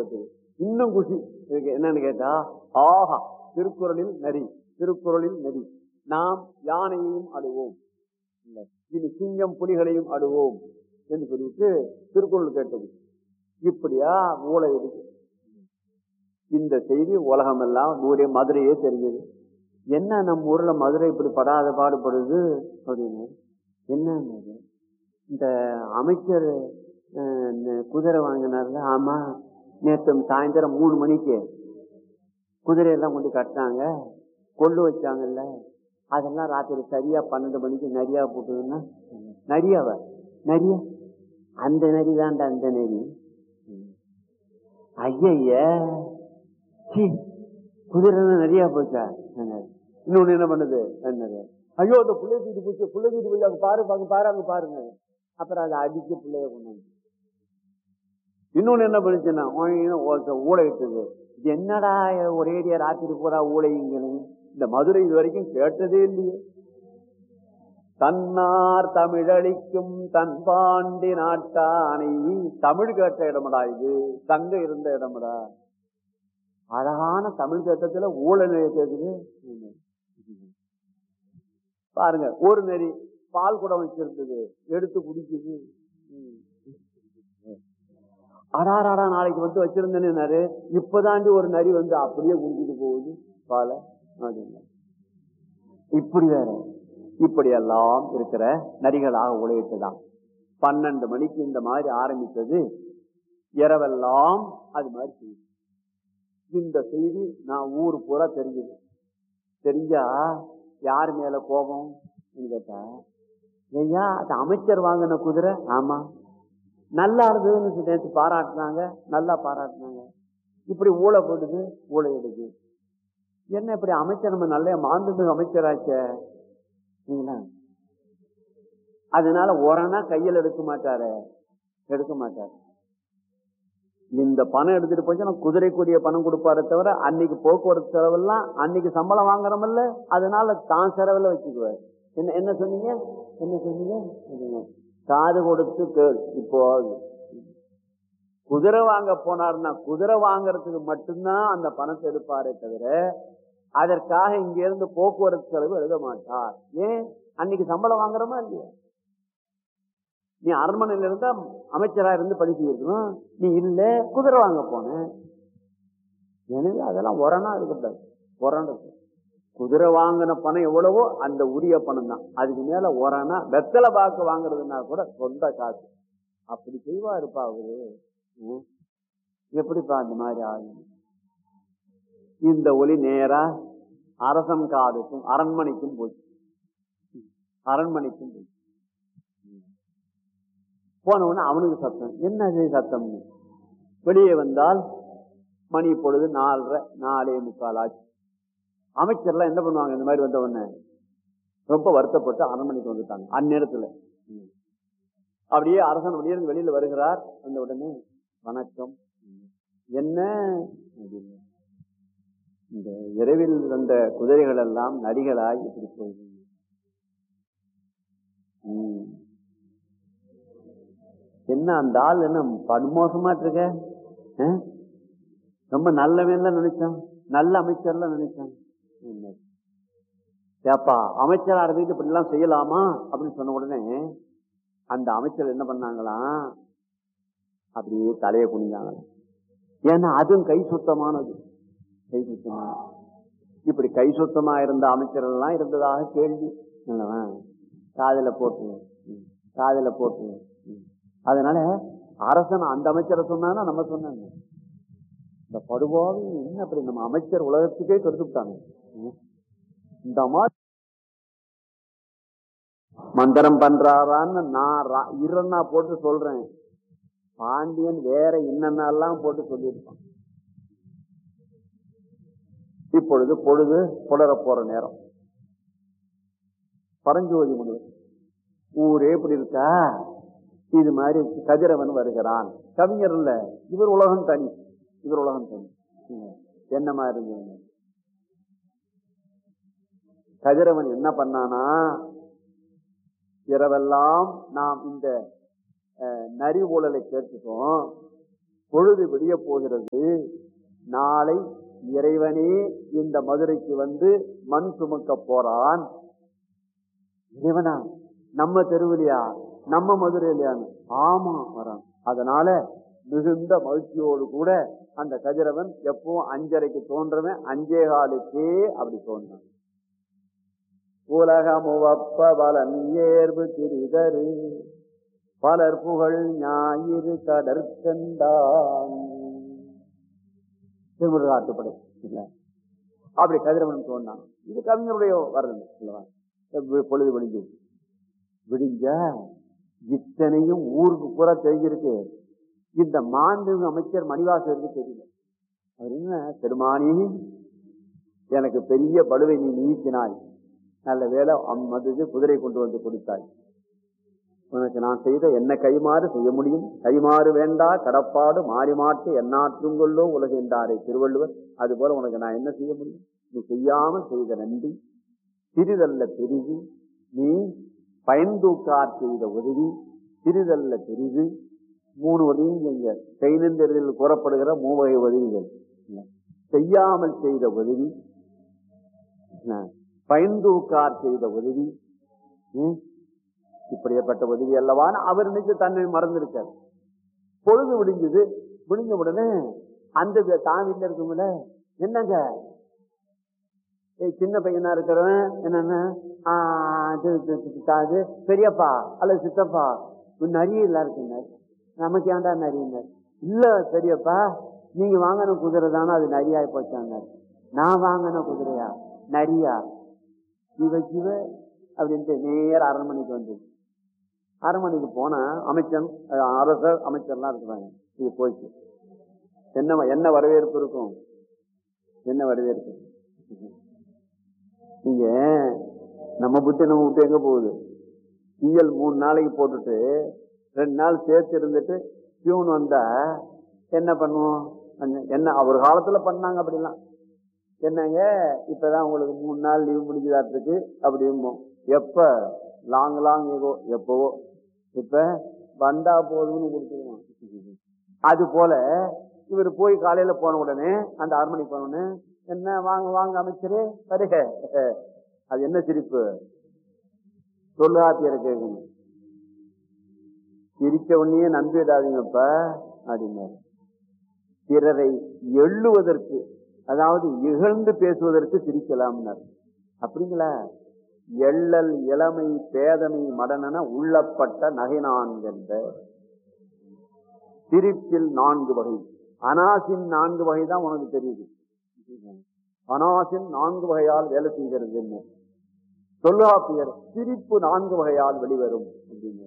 கேட்டது இன்னும் குஷி இதுக்கு என்னன்னு கேட்டா ஆஹா திருக்குறளில் நரி திருக்குறளில் நரி நாம் யானையையும் அடுவோம் இல்ல, இனி சிங்கம் புலிகளையும் அடுவோம் என்று சொல்லிட்டு திருக்குறள் கேட்டது இப்படியா மூளை இருக்கு இந்த செய்தி உலகமெல்லாம் ஊரே மதுரையே தெரிஞ்சது என்ன நம்ம ஊர்ல மதுரை இப்படி படாத பாடுபடுது அப்படின்னு என்ன இந்த அமைச்சர் அஹ், இந்த குதிரை வாங்கினார்ல ஆமா நேற்று சாயந்தரம் மூணு மணிக்கு குதிரையெல்லாம் கொண்டு கட்டினாங்க கொள்ளு வச்சாங்கல்ல அதெல்லாம் ராத்திரி சரியா பன்னெண்டு மணிக்கு நரியா போட்டுதுன்னா நரியாவ நரிய அந்த நரி தான்டா அந்த நரி ஐய சீ குதிரை நிறைய போச்சா என்னது? இன்னொன்னு என்ன பண்ணுது என்னது ஐயோ அந்த புள்ளைய தூக்கிட்டு போச்சு புள்ளை தூக்கிட்டு போய் அங்க பாரு அங்க பாரு அங்க பாருங்க அப்புறம் அதை அடிச்சு பிள்ளைய கொண்டு வந்து இன்னொன்னு என்ன பண்ணுச்சுன்னா ஓய்ன்னு ஒருத்தன் ஊழ இட்டது இது என்னடா ஒரேடியா ராத்திரி பூரா ஊழைங்கன்னு இந்த மதுரை இது வரைக்கும் கேட்டதே இல்லையே தன்னார் தமிழளிக்கும் தன் பாண்டி நாட்டானை தமிழ் கேட்ட இடமடா இது தங்க இருந்த இடமடா அழகான தமிழ் கேட்டத்துல ஊழல் கேக்குது பாருங்க ஒரு நெறி பால் குடம் வச்சிருந்தது எடுத்து குடிக்குது ம். அடாராடா நாளைக்கு வந்து வச்சிருந்தேன்னு இப்பதாண்டி ஒரு நரி வந்து அப்படியே குடிச்சிட்டு போகுது பாலை அப்படின்னா இப்படி வேற இப்படி எல்லாம் இருக்கிற நரிகளாக உழையிட்டுதான் பன்னெண்டு மணிக்கு இந்த மாதிரி ஆரம்பித்தது இரவெல்லாம் அது மாதிரி செய்யுது இந்த செய்தி நான் ஊர் பூரா தெரிஞ்சது தெரிஞ்சா யார் மேல கோபம் கேட்டா ஐயா அது அமைச்சர் வாங்கின குதிரை ஆமா நல்லா இருந்ததுன்னு நேற்று பாராட்டினாங்க நல்லா பாராட்டினாங்க இப்படி ஊழ போடுது ஊழ எடுது என்ன இப்படி அமைச்சர் நம்ம நல்ல மாண்புமிகு அமைச்சராச்சே சரிங்களா? அதனால உரனா கையில் எடுக்க மாட்டாரு எடுக்க மாட்டாரு இந்த பணம் எடுத்துட்டு போச்சு நான் குதிரைக்குரிய பணம் கொடுப்பாரு தவிர அன்னைக்கு போக்குவரத்து செலவெல்லாம் அன்னைக்கு சம்பளம் வாங்குறோம்ல அதனால தான் செலவுல வச்சுக்குவார் என்ன என்ன சொன்னீங்க என்ன சொன்னீங்க சொன்னீங்க. காது கொடுத்து கேள் இப்போ குதிரை வாங்க போனார்னா குதிரை வாங்குறதுக்கு மட்டும்தான் அந்த பணத்தை எடுப்பாரே தவிர அதற்காக இங்க இருந்து போக்குவரத்து செலவு எழுத மாட்டார் ஏன் அன்னைக்கு சம்பளம் வாங்குறோமா இல்லையா நீ அரண்மனையில இருந்தா அமைச்சரா இருந்து பணி செய்யணும் நீ இல்ல குதிரை வாங்க போன எனவே அதெல்லாம் உரணா இருக்கக்கூடாது உரணம் இருக்கு குதிரை வாங்கின பணம் எவ்வளவோ அந்த உரிய பணம் தான் அதுக்கு மேல உரணா வெத்தலை பாக்கு வாங்குறதுன்னா கூட சொந்த காசு அப்படி செய்வா இருப்பா அவரு ம். எப்படிப்பா அந்த மாதிரி ஆகும் இந்த ஒளி நேரா அரசன் காதுக்கும் அரண்மனைக்கும் போச்சு அரண்மனைக்கும் போச்சு போன உடனே அவனுக்கு சத்தம் என்னது சத்தம்னு வெளியே வந்தால் மணி இப்பொழுது நாலரை நாலே முக்கால் ஆச்சு அமைச்சர்லாம் என்ன பண்ணுவாங்க இந்த மாதிரி வந்த உடனே ரொம்ப வருத்தப்பட்டு அரண்மனைக்கு வந்துட்டாங்க அந்நேரத்துல ம். அப்படியே அரசன் வெளியே இருந்து வெளியில வருகிறார் வந்த உடனே வணக்கம் ம். என்ன அப்படின்னு. இந்த இரவில் வந்த குதிரைகள் எல்லாம் நரிகளாய் இப்படி போகுது ம். என்ன அந்த ஆள் என்ன படுமோசமா இருக்க ஆ? ரொம்ப நல்லவன்ல நினைச்சான் நல்ல அமைச்சர்ல நினைச்சான் என்ன? ஏப்பா அமைச்சரா இருந்துட்டு இப்படி எல்லாம் செய்யலாமா அப்படின்னு சொன்ன உடனே அந்த அமைச்சர் என்ன பண்ணாங்களாம் அப்படியே தலையை குனிஞ்சாங்களாம் ஏன்னா அதுவும் கை சுத்தமானது கை சுத்தமானது இப்படி கை சுத்தமா இருந்த அமைச்சர்கள் எல்லாம் இருந்ததாக கேள்வி அல்லவா? காதுல போட்டு ம், காதுல போட்டு ம். அதனால அரசன் அந்த அமைச்சரை சொன்னானா நம்ம சொன்னாங்க இந்த படுபாவி என்ன அப்படி நம்ம அமைச்சர் உலகத்துக்கே கருத்துட்டாங்க ம். இந்த மாதிரி மந்திரம் பண்றாரான்னு நான் ரா- இரன்னா போட்டு சொல்றேன் பாண்டியன் வேற என்னென்னலாம் போட்டு சொல்லியிருப்பான் இப்பொழுது பொழுது புலர போற நேரம் பரஞ்சோதி முனிவர் ஊரே இப்படி இருக்கா இது மாதிரி கதிரவன் வருகிறான் கவிஞர் இல்ல இவர் உலகம் தனி இவர் உலகம் தனி ம். என்னமா இருந்தீங்க கதிரவன் என்ன பண்ணானா இரவெல்லாம் நாம் இந்த அஹ், நரி ஊழலை கேட்டுட்டோம் பொழுது விடிய போகிறது நாளை இறைவனே இந்த மதுரைக்கு வந்து மண் சுமக்க போறான் இறைவனா நம்ம தெருவிலையா நம்ம மதுரையிலையான்னு ஆமா வரான் அதனால மிகுந்த மகிழ்ச்சியோடு கூட அந்த கதிரவன் எப்பவும் அஞ்சரைக்கு தோன்றவன் அஞ்சே காலுக்கே அப்படி தோன்றான் உலகமுவப்ப பலன் ஏர்வு திரிதரு பலர் புகழ் ஞாயிறு கடற்கண்டான் திருமுருகாட்டுப்படை இல்ல அப்படி கதிரவன் தோன்றான் இது கவிஞருடைய வர்றது இல்லவா எப்ப பொழுது விடிஞ்சு விடிஞ்ச இத்தனையும் ஊருக்கு பூரா தெரிஞ்சிருக்கு இந்த மாண்பு அமைச்சர் மணிவாசருக்கு தெரியல அவர் என்ன பெருமானி எனக்கு பெரிய பலுவை நீ நீக்கினாய் நல்ல வேலை அம்மது குதிரை கொண்டு வந்து கொடுத்தாய் உனக்கு நான் செய்த என்ன கைமாறு செய்ய முடியும் கைமாறு வேண்டா கடப்பாடு மாறி மாட்டு எண்ணாற்றும் கொள்ளோ உலகின்றாரே திருவள்ளுவர் அது போல உனக்கு நான் என்ன செய்ய முடியும் நீ செய்யாமல் செய்த நன்றி சிறிதல்ல பெரிது நீ பயன்தூக்கார் செய்த உதவி சிறிதல்ல பெரிது மூணு உதவியும் செய்ய செய்தெறிதல் கூறப்படுகிற மூவகை உதவிகள் செய்யாமல் செய்த உதவி பயன்தூக்கார் செய்த உதவி ம், இப்படிப்பட்ட உதவி அல்லவான்னு அவர் நினைச்சு தன்னை மறந்திருக்கார் பொழுது விடிஞ்சது விடிஞ்ச உடனே அந்த வே- தான் வீட்டுல இருக்கும்ல என்னங்க ஏய், சின்ன பையனா இருக்கிறவன் என்னன்னா ஆ, இது, இது, இது, அது பெரியப்பா அல்லது சித்தப்பா உன் நிறைய இல்ல இருக்குங்க நமக்கு ஏன்டா நரியினர் இல்ல பெரியப்பா நீங்க வாங்கின குதிரை தானே அது நரியாய் போச்சாங்க நான் வாங்கின குதிரையா நரியா சிவ சிவ அப்படின்ட்டு நேர அரண்மனைக்கு வந்து அரண்மனைக்கு போனா அமைச்சன் அஹ், அரசர் அமைச்சர்லாம் இருக்கிறாங்க இது போயிடுச்சு என்ன வ- என்ன வரவேற்பு இருக்கும் என்ன வரவேற்பு நீங்க நம்ம புத்தி நம்ம விட்டு எங்க போகுது தீயல் மூணு நாளைக்கு போட்டுட்டு ரெண்டு நாள் சேர்த்து இருந்துட்டு பியூன் வந்தா என்ன பண்ணுவோம் அந்த- என்ன ஒரு காலத்துல பண்ணாங்க அப்படிலாம் என்னங்க இப்பதான் உங்களுக்கு மூணு நாள் லீவ் முடிஞ்சதாட்டுருக்கு அப்படிம்போம் எப்ப லாங் லாங் ஏகோ எப்பவோ இப்ப வந்தா போதும்னு கொடுத்துருவோம் அது போல இவர் போய் காலையில போன உடனே அந்த அரண்மனை போன உடனே என்ன வாங்க வாங்க அமைச்சரே வருக அது என்ன சிரிப்பு தொல்லாத்தியரை கேட்கணும் சிரிச்ச உடனே நம்பிடாதீங்கப்ப அப்படின்னாரு பிறரை எள்ளுவதற்கு அதாவது இகழ்ந்து பேசுவதற்கு சிரிக்கலாம்னார் அப்படிங்களா எள்ளல் இளமை பேதமை மடனென உள்ளப்பட்ட நகை நான்கென்ற சிரிப்பில் நான்கு வகை அனாசின் நான்கு வகை தான் உனக்கு தெரியுது அனாசின் நான்கு வகையால் வேலை செய்கிறது என்ன தொல்காப்பியர் சிரிப்பு நான்கு வகையால் வெளிவரும் அப்படின்னு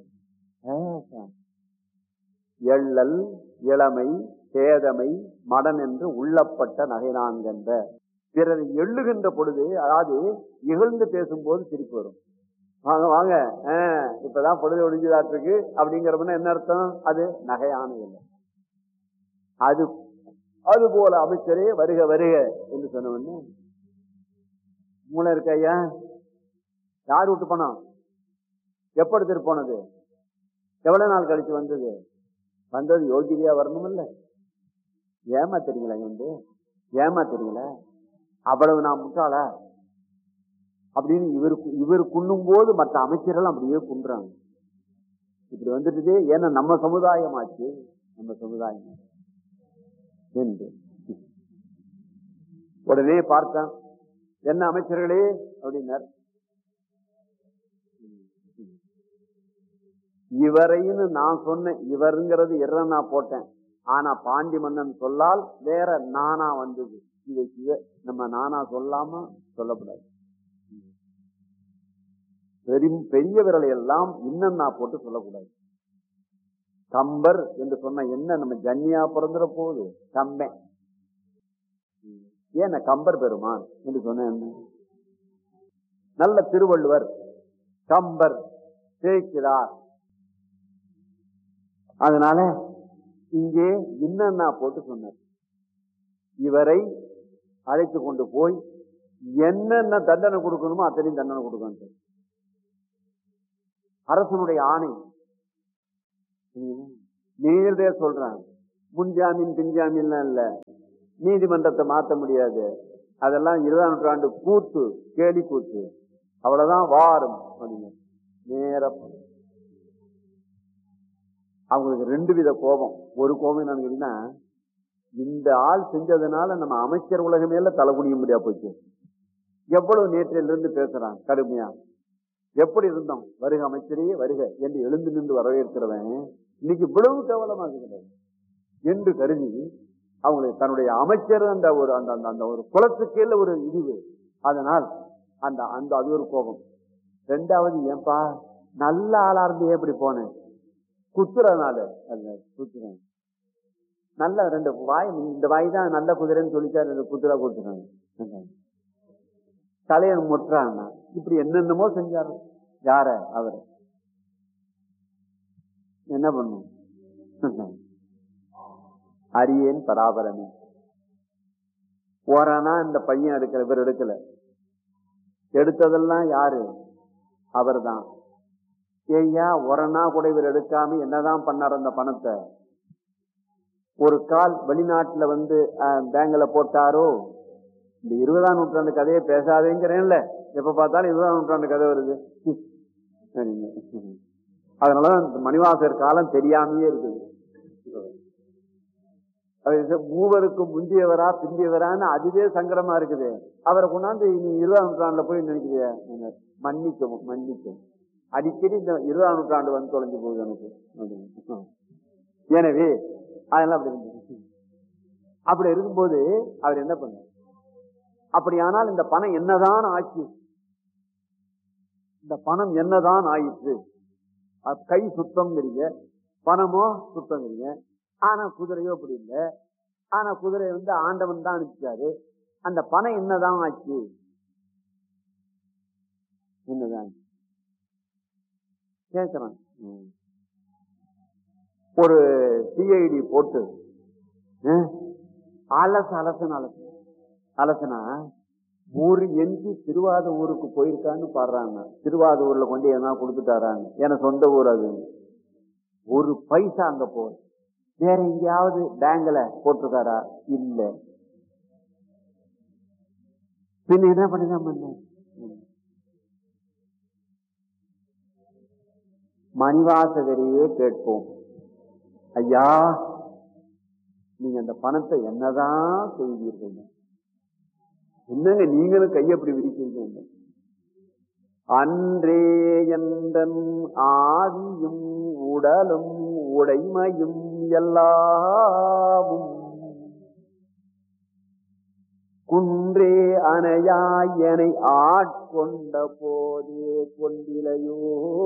எள்ளல் இளமை சேதமை மடன் என்று உள்ளப்பட்ட நகை நான்கென்ற பிறரை எள்ளுகின்ற பொழுது அதாவது இகழ்ந்து பேசும்போது சிரிப்பு வரும் வாங்க வாங்க ஆ, இப்பதான் பொழுது ஒழிஞ்சதாட்டிருக்கு அப்படிங்கிறப்ப என்ன அர்த்தம் அது நகையான இல்லை அது அது போல அமைச்சரே வருக வருக என்று சொன்ன உடனே மூளை இருக்க ஐயா யார் விட்டு போனோம் எப்ப எடுத்துட்டு போனது எவ்வளவு நாள் கழிச்சு வந்தது வந்தது யோகிதையா வரணும் இல்ல ஏமாத்துறீங்களா இங்க வந்து ஏமாத்துறீங்களா அவ்வளவு நான் முட்டாளா அப்படின்னு இவர் இவர் குண்ணும் போது மற்ற அமைச்சர்கள் அப்படியே குன்றாங்க இப்படி வந்துட்டு ஏன்னா நம்ம சமுதாயம் ஆச்சு நம்ம சமுதாயம் ஆச்சு. என்று உடனே பார்த்தான் என்ன அமைச்சர்களே அப்படின்னார் இவரைன்னு நான் சொன்னேன் இவருங்கிறது இற நான் போட்டேன் ஆனா பாண்டி மன்னன் சொல்லால் வேற நானா வந்தது இதை இவ நம்ம நானா சொல்லாம சொல்லக்கூடாது பெரும் பெரிய விரலை எல்லாம் இன்னும் நான் போட்டு சொல்லக்கூடாது கம்பர் என்று சொன்ன என்ன நம்ம ஜன்னியா பிறந்துற போகுது கம்பன் ஏன் நான் கம்பர் பெருமான் என்று சொன்ன என்ன நல்ல திருவள்ளுவர் கம்பர் சேர்க்கிறார் அதனால இங்கே இன்னன்னா போட்டு சொன்னார் இவரை அழைத்து கொண்டு போய் என்னென்ன தண்டனை கொடுக்கணுமோ அத்தனையும் தண்டனை கொடுக்கணும் அரசனுடைய ஆணை நேரடியா சொல்றாங்க முன்ஜாமீன் பின்ஜாமீன்லாம் இல்ல நீதிமன்றத்தை மாத்த முடியாது அதெல்லாம் இருபதாம் நூற்றாண்டு கூத்து கேலி கூத்து அவ்வளவுதான் வாரும் அப்படிங்க நேர அவங்களுக்கு ரெண்டு வித கோபம் ஒரு கோபம் என்னன்னு கேட்டீங்கன்னா இந்த ஆள் செஞ்சதுனால நம்ம அமைச்சர் உலகமேல தலை குனிய முடியா போச்சு எவ்வளவு நேற்றிலிருந்து பேசுறான் கடுமையா எப்படி இருந்தோம் வருக அமைச்சரே வருக என்று எழுந்து நின்று வரவேற்கிறவன் இன்னைக்கு இவ்வளவு கேவலமா இருக்கிறது என்று கருதி அவங்களுக்கு தன்னுடைய அமைச்சர் அந்த ஒரு அந்த அந்த- அந்த ஒரு குலத்துக்கேல ஒரு இழிவு அதனால் அந்த அந்த அது ஒரு கோபம் ரெண்டாவது ஏன்பா நல்ல ஆளா இருந்து ஏன் இப்படி போனேன் குத்துறதுனால அல்ல குத்துறேன் நல்ல ரெண்டு வாய் இந்த வாய் தான் நல்ல குதிரைன்னு சொல்லிச்சா ரெண்டு குதிரை குத்துறாங்க தலையை முட்டுறாங்க இப்படி என்னென்னமோ செஞ்சாரு யார அவரு என்ன பண்ணும் அரியேன் பராபரமே ஓரானா இந்த பையன் எடுக்கல இவர் எடுக்கல எடுத்ததெல்லாம் யாரு அவர்தான் ஏய்யா ஒரனா கூட இவர் எடுக்காம என்னதான் பண்ணார் அந்த பணத்தை ஒரு கால் வெளிநாட்டுல வந்து அஹ், பேங்க்ல போட்டாரோ இந்த இருபதாம் நூற்றாண்டு கதையை பேசாதேங்கிறேன்ல எப்ப பார்த்தாலும் இருபதாம் நூற்றாண்டு கதை வருது சரிங்க. அதனால இந்த மணிவாசர் காலம் தெரியாமையே இருக்குது அவர் இது மூவருக்கு முந்தியவரா பிந்தியவரான்னு அதுவே சங்கடமா இருக்குது அவரை கொண்டாந்து நீ இருபதாம் நூற்றாண்டுல போய் நினைக்கிறிய மன்னிக்கவும் மன்னிக்கவும் அடிக்கடி இந்த இருபதாம் நூற்றாண்டு வந்து தொலைஞ்சு போகுது எனக்கு அப்படின்னு. எனவே அதெல்லாம் அப்படி இருந்தது அப்படி இருக்கும்போது அவர் என்ன பண்ணார் அப்படியானால் இந்த பணம் என்னதான் ஆச்சு இந்த பணம் என்னதான் ஆயிற்று அது கை சுத்தம்ங்கிறீங்க பணமோ சுத்தங்கிறீங்க ஆனா குதிரையோ அப்படி இல்லை ஆனா குதிரை வந்து ஆண்டவன் தான் அனுப்பிச்சாரு அந்த பணம் என்னதான் ஆச்சு என்னதான் கேட்கிறான் ம். ஒரு சிஐடி போட்டு அஹ், அலச அலசன அலச அலசனா ஒரு எஞ்சி திருவாத ஊருக்கு போயிருக்கான்னு பாடுறாங்க திருவாத ஊர்ல கொண்டு எதனா கொடுத்துட்டாராங்க ஏன்னா சொந்த ஊர் அது ஒரு பைசா அங்க போகுது வேற எங்கேயாவது பேங்க்ல போட்டிருக்காரா இல்ல பின்ன என்ன பண்ணிதான் பண்ண மணிவாசகரையே கேட்போம் ஐயா நீங்க அந்த பணத்தை என்னதான் செய்வீர்கள் என்னங்க நீங்களும் கையை அப்படி விரிக்கிறீங்க அன்றே எந்தன் ஆவியும் உடலும் உடைமையும் எல்லாமும் குன்றே அணையாயனை ஆட்கொண்ட போதே கொண்டிலையோ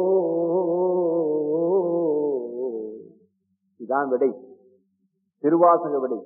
இதான் விடை திருவாசக விடை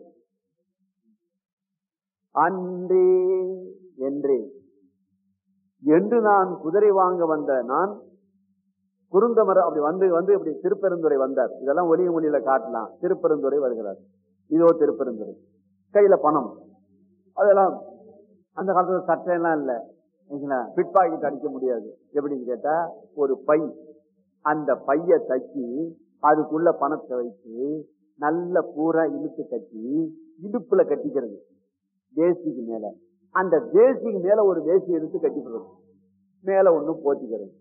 அன்றே என்றே என்று நான் குதிரை வாங்க வந்த நான் குறுந்தமர அப்படி வந்து வந்து அப்படி திருப்பெருந்துறை வந்தார் இதெல்லாம் ஒளிய மொழியில காட்டலாம் திருப்பெருந்துறை வருகிறார் இதோ திருப்பெருந்துறை கையில பணம் அதெல்லாம் அந்த காலத்துல சட்டை எல்லாம் இல்ல பிட் பாக்கெட் அடிக்க முடியாது எப்படின்னு கேட்டா ஒரு பை அந்த பைய தச்சு அதுக்குள்ள பணத்தை வைத்து நல்ல பூரா இழுத்து கட்டி இடுப்புல கட்டிக்கிறது வேஷ்டிக்கு மேல அந்த வேஷ்டிக்கு மேல ஒரு வேஷ்டி எடுத்து கட்டிக்கிறது மேல ஒண்ணு போத்திக்கிறது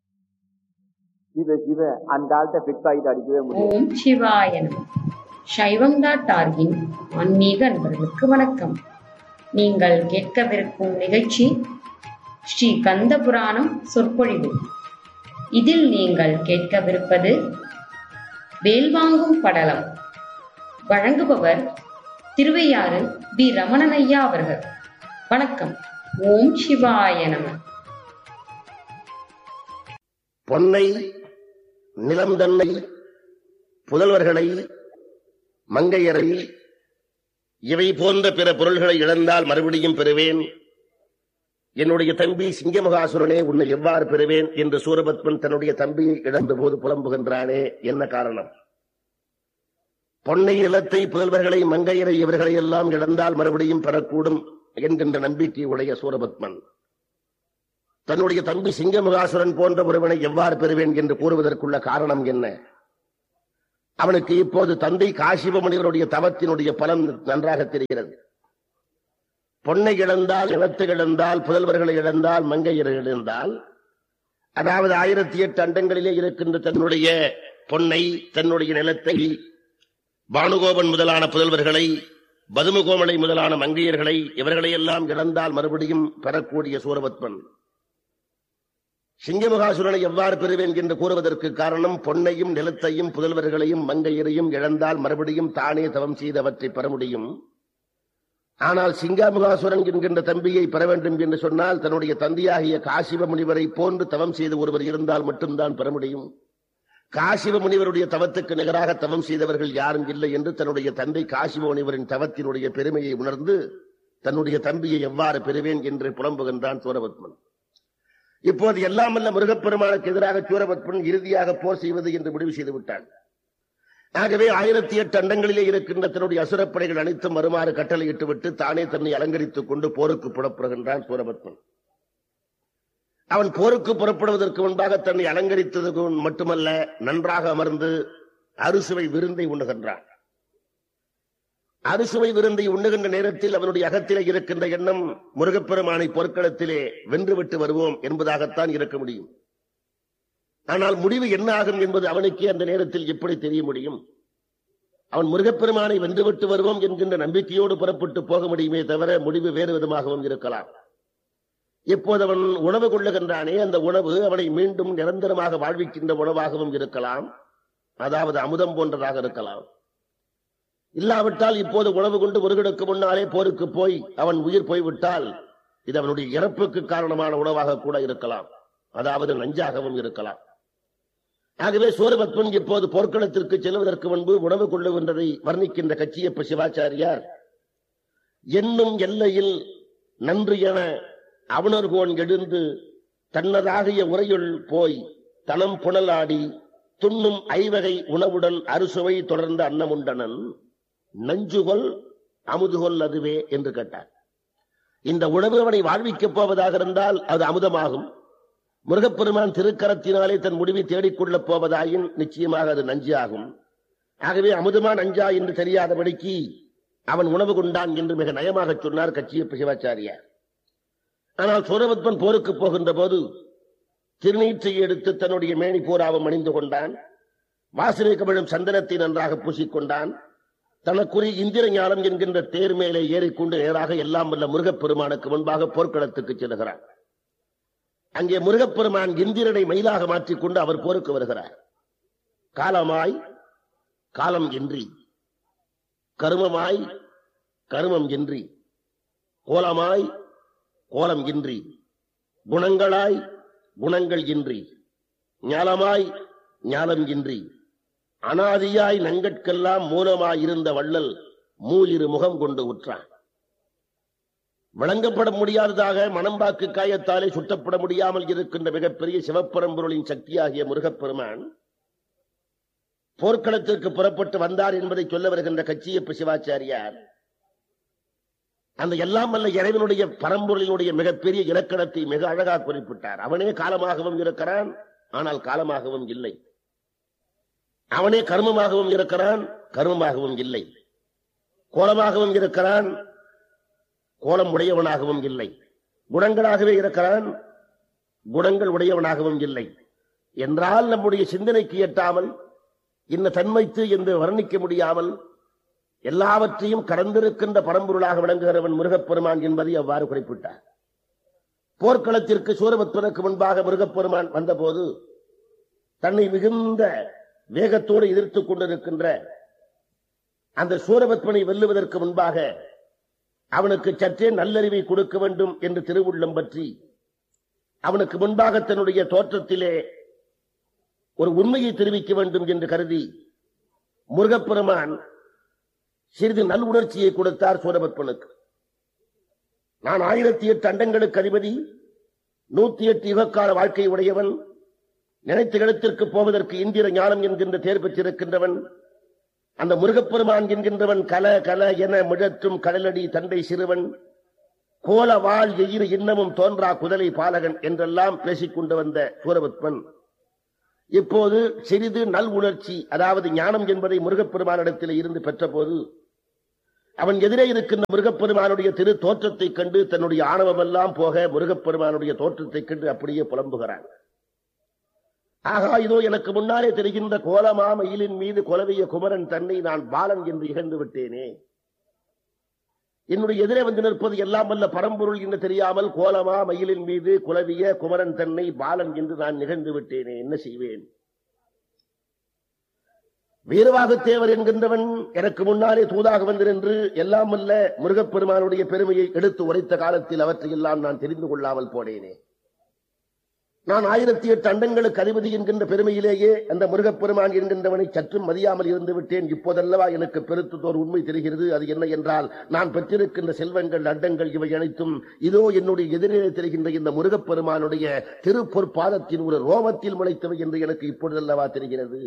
இத இத அந்த ஆள்கிட்ட பிட் பாக்கெட் அடிக்கவே முடியாது ஓம் சிவாய நம சைவம் டாட் ஆர்கின் ஆன்மீக அன்பர்களுக்கு வணக்கம் நீங்கள் கேட்கவிருக்கும் நிகழ்ச்சி ஸ்ரீ கந்த புராணம் சொற்பொழிவு இதில் நீங்கள் கேட்கவிருப்பது வேல்வாங்கும் படலம் வழங்குபவர் திருவையாறு பி ரமணன் ஐயா அவர்கள் வணக்கம் ஓம் சிவாய நம பொன்னை நிலம் தன்னை புதல்வர்களை மங்கையரை இவை போன்ற பிற பொருள்களை இழந்தால் மறுபடியும் பெறுவேன் என்னுடைய தம்பி சிங்கமகாசுரனே உன்னை எவ்வாறு பெறுவேன் என்று சூரபத்மன் தன்னுடைய தம்பியை இழந்த போது புலம்புகின்றானே என்ன காரணம் பொன்னை நிலத்தை புதல்வர்களை மங்கையரை இவர்களை எல்லாம் இழந்தால் மறுபடியும் பெறக்கூடும் என்கின்ற நம்பிக்கை உடைய சூரபத்மன் தன்னுடைய தம்பி சிங்கமுகாசுரன் போன்ற ஒருவனை எவ்வாறு பெறுவேன் என்று கூறுவதற்குள்ள காரணம் என்ன அவனுக்கு இப்போது தந்தை காசிப முனிவருடைய தவத்தினுடைய பலன் நன்றாக தெரிகிறது பொன்னை இழந்தால் நிலத்தை இழந்தால் புதல்வர்களை இழந்தால் மங்கையரை இழந்தால் அதாவது ஆயிரத்தி எட்டு அண்டங்களிலே இருக்கின்ற தன்னுடைய பொன்னை தன்னுடைய நிலத்தை பானுகோபன் முதலான புதல்வர்களை பதுமகோமலை முதலான மங்கையர்களை இவர்களை எல்லாம் இழந்தால் மறுபடியும் பெறக்கூடிய சூரபத்மன் சிங்கமுகாசுரனை எவ்வாறு பெறுவேன் என்று கூறுவதற்கு காரணம் பொன்னையும் நிலத்தையும் புதல்வர்களையும் மங்கையரையும் இழந்தால் மறுபடியும் தானே தவம் செய்தவற்றை பெற முடியும் ஆனால் சிங்காமுகாசுரன் என்கின்ற தம்பியை பெற வேண்டும் என்று சொன்னால் தன்னுடைய தந்தையாகிய காசிவ முனிவரை போன்று தவம் செய்து ஒருவர் இருந்தால் மட்டும்தான் பெற முடியும் காசிவ முனிவருடைய தவத்துக்கு நிகராக தவம் செய்தவர்கள் யாரும் இல்லை என்று தன்னுடைய தந்தை காசிவ முனிவரின் தவத்தினுடைய பெருமையை உணர்ந்து தன்னுடைய தம்பியை எவ்வாறு பெறுவேன் என்று புலம்புகின்றான் சூரபத்மன் இப்போது எல்லாம் வல்ல முருகப்பெருமானுக்கு எதிராக சூரபத்மன் இறுதியாக போர் செய்வது என்று முடிவு செய்து விட்டான் ஆகவே ஆயிரத்தி எட்டு அண்டங்களிலே இருக்கின்ற தன்னுடைய அசுரப்படைகள் அனைத்தும் வருமாறு கட்டளையிட்டு விட்டு தானே தன்னை அலங்கரித்துக் கொண்டு போருக்கு புறப்படுகின்றான் சூரபத்மன் அவன் போருக்கு புறப்படுவதற்கு முன்பாக தன்னை அலங்கரித்தது மட்டுமல்ல நன்றாக அமர்ந்து அறுசுவை விருந்தை உண்ணுகின்றான் அறுசுவை விருந்தை உண்ணுகின்ற நேரத்தில் அவனுடைய அகத்திலே இருக்கின்ற எண்ணம் முருகப்பெருமானை போர்க்களத்திலே வென்றுவிட்டு வருவோம் என்பதாகத்தான் இருக்க முடியும் ஆனால் முடிவு என்ன ஆகும் என்பது அவனுக்கே அந்த நேரத்தில் எப்படி தெரிய முடியும் அவன் முருகப்பெருமானை வென்றுவிட்டு வருவோம் என்கின்ற நம்பிக்கையோடு புறப்பட்டு போக முடியுமே தவிர முடிவு வேறு விதமாகவும் இருக்கலாம் இப்போது அவன் உணவு கொள்ளுகின்றானே அந்த உணவு அவனை மீண்டும் நிரந்தரமாக வாழ்விக்கின்ற உணவாகவும் இருக்கலாம் அதாவது அமுதம் போன்றதாக இருக்கலாம் இல்லாவிட்டால் இப்போது உணவு கொண்டு முருகனுக்கு முன்னாலே போருக்கு போய் அவன் உயிர் போய்விட்டால் இது அவனுடைய இறப்புக்கு காரணமான உணவாக கூட இருக்கலாம் அதாவது நஞ்சாகவும் இருக்கலாம் ஆகவே சூரபத்மன் இப்போது போர்க்களத்திற்கு செல்வதற்கு முன்பு உணவு கொள்ளுகின்றதை வர்ணிக்கின்ற கச்சியப்ப சிவாச்சாரியார் என்னும் எல்லையில் நன்று என அவனர்கோன் எழுந்து தன்னதாகிய உரையுள் போய் தனம் புனலாடி துண்ணும் ஐவகை உணவுடன் அறுசுவை தொடர்ந்த அன்னமுண்டனன் நஞ்சுகொல் அமுதுகொல் அதுவே என்று கேட்டார் இந்த உணவு அவனை வாழ்விக்கப் போவதாக இருந்தால் அது அமுதமாகும் முருகப்பெருமான் திருக்கரத்தினாலே தன் முடிவை தேடிக்கொள்ளப் போவதாயின் நிச்சயமாக அது நஞ்சு ஆகும் ஆகவே அமுதமா நஞ்சா என்று தெரியாதபடிக்கு அவன் உணவு கொண்டான் என்று மிக நயமாக சொன்னார் கச்சியப்ப சிவாச்சாரியார் ஆனால் சூரபத்மன் போருக்கு போகின்ற போது திருநீற்றை எடுத்து தன்னுடைய மேனி பூராவும் அணிந்து கொண்டான் வாசனை கமிழும் சந்தனத்தை நன்றாக பூசிக்கொண்டான் தனக்குரிய இந்திர ஞானம் என்கின்ற தேர் மேலே ஏறிக்கொண்டு நேராக எல்லாம் வல்ல முருகப்பெருமானுக்கு முன்பாக போர்க்களத்துக்கு செல்கிறார் அங்கே முருகப்பெருமான் இந்திரனை மயிலாக மாற்றிக்கொண்டு அவர் போருக்கு வருகிறார் காலமாய் காலம் இன்றி கருமமாய் கருமம் இன்றி கோலமாய் கோலம் இன்றி குணங்களாய் குணங்கள் இன்றி ஞாலமாய் ஞாலம் இன்றி அனாதியாய் நங்கட்கெல்லாம் மூலமாய் இருந்த வள்ளல் மூயிரு முகம் கொண்டு உற்றான் வழங்கப்பட முடியாததாக மனம்பாக்கு காயத்தாலே சுட்டப்பட முடியாமல் இருக்கின்ற மிகப்பெரிய சிவப்பரம்பொருளின் சக்தியாகிய முருகப்பெருமான் போர்க்களத்திற்கு புறப்பட்டு வந்தார் என்பதை சொல்ல வருகின்ற கச்சியப்ப சிவாச்சாரியார் அந்த எல்லாம் வல்ல இறைவனுடைய பரம்பொருளினுடைய மிகப்பெரிய இலக்கணத்தை மிக அழகாக குறிப்பிட்டார் அவனே காலமாகவும் இருக்கிறான் ஆனால் காலமாகவும் இல்லை அவனே கர்மமாகவும் இருக்கிறான் கர்மமாகவும் இல்லை கோலமாகவும் இருக்கிறான் கோலம் உடையவனாகவும் இல்லை குணங்களாகவே இருக்கிறான் குணங்கள் உடையவனாகவும் இல்லை என்றால் நம்முடைய சிந்தனைக்கு எட்டாமல் இன்ன தன்மைத்து என்று வர்ணிக்க முடியாமல் எல்லாவற்றையும் கடந்திருக்கின்ற பரம்பொருளாக விளங்குகிறவன் முருகப்பெருமான் என்பதை அவ்வாறு குறிப்பிட்டார் போர்க்களத்திற்கு சூரபத்மனுக்கு முன்பாக முருகப்பெருமான் வந்தபோது தன்னை மிகுந்த வேகத்தோடு எதிர்த்துக் கொண்டிருக்கின்ற அந்த சூரபத்மனை வெல்லுவதற்கு முன்பாக அவனுக்கு சற்றே நல்லறிவை கொடுக்க வேண்டும் என்று திருவுள்ளம் பற்றி அவனுக்கு முன்பாக தன்னுடைய தோற்றத்திலே ஒரு உண்மையை தெரிவிக்க வேண்டும் என்று கருதி முருகப்பெருமான் சிறிது நல் உணர்ச்சியை கொடுத்தார் சூரபத்மனுக்கு நான் ஆயிரத்தி எட்டு அண்டங்களுக்கு அதிபதி நூத்தி எட்டு யுகக்கால வாழ்க்கை உடையவன் நினைத்த இடத்திற்கு போவதற்கு இந்திர ஞானம் என்கின்ற தேர் பெற்றிருக்கின்றவன் அந்த முருகப்பெருமான் என்கின்றவன் கல கல என முழற்றும் கடலடி தண்டை சிறுவன் கோல வாழ் எயிறு இன்னமும் தோன்றா குதலை பாலகன் என்றெல்லாம் பேசிக் கொண்டு வந்த சூரபத்மன் இப்போது சிறிது நல் உணர்ச்சி அதாவது ஞானம் என்பதை முருகப்பெருமானிடத்தில் இருந்து பெற்றபோது அவன் எதிரே இருக்கின்ற முருகப்பெருமானுடைய திரு தோற்றத்தைக் கண்டு தன்னுடைய ஆணவமெல்லாம் போக முருகப்பெருமானுடைய தோற்றத்தைக் கண்டு அப்படியே புலம்புகிறான் ஆகா இதோ எனக்கு முன்னாலே தெரிகின்ற கோலமா மயிலின் மீது கொலவிய குமரன் தன்னை நான் பாலன் என்று இகழ்ந்து விட்டேனே என்னுடைய எதிரே வந்து நிற்பது எல்லாம் வல்ல பரம்பொருள் என்று தெரியாமல் கோலமா மயிலின் மீது குலவிய குமரன் தன்னை பாலன் என்று நான் நிகழ்ந்து விட்டேனே என்ன செய்வேன் வீரவாகத்தேவர் என்கின்றவன் எனக்கு முன்னாலே தூதாக வந்து நின்று எல்லாம் வல்ல முருகப்பெருமானுடைய பெருமையை எடுத்து உரைத்த காலத்தில் அவற்றையெல்லாம் நான் தெரிந்து கொள்ளாமல் போனேனே நான் ஆயிரத்தி எட்டு அண்டங்களுக்கு அதிபதி என்கின்ற பெருமையிலேயே அந்த முருகப்பெருமான் என்கின்றவனை சற்றும் மதியாமல் இருந்து விட்டேன் இப்போதல்லவா எனக்கு பெருத்ததோர் உண்மை தெரிகிறது அது என்ன என்றால் நான் பெற்றிருக்கின்ற செல்வங்கள் அண்டங்கள் இவை அனைத்தும் இதோ என்னுடைய எதிரே தெரிகின்ற இந்த முருகப்பெருமானுடைய திருப்பொற்பாதத்தின் ஒரு ரோமத்தில் முளைத்தவை என்று எனக்கு இப்பொழுதல்லவா தெரிகிறது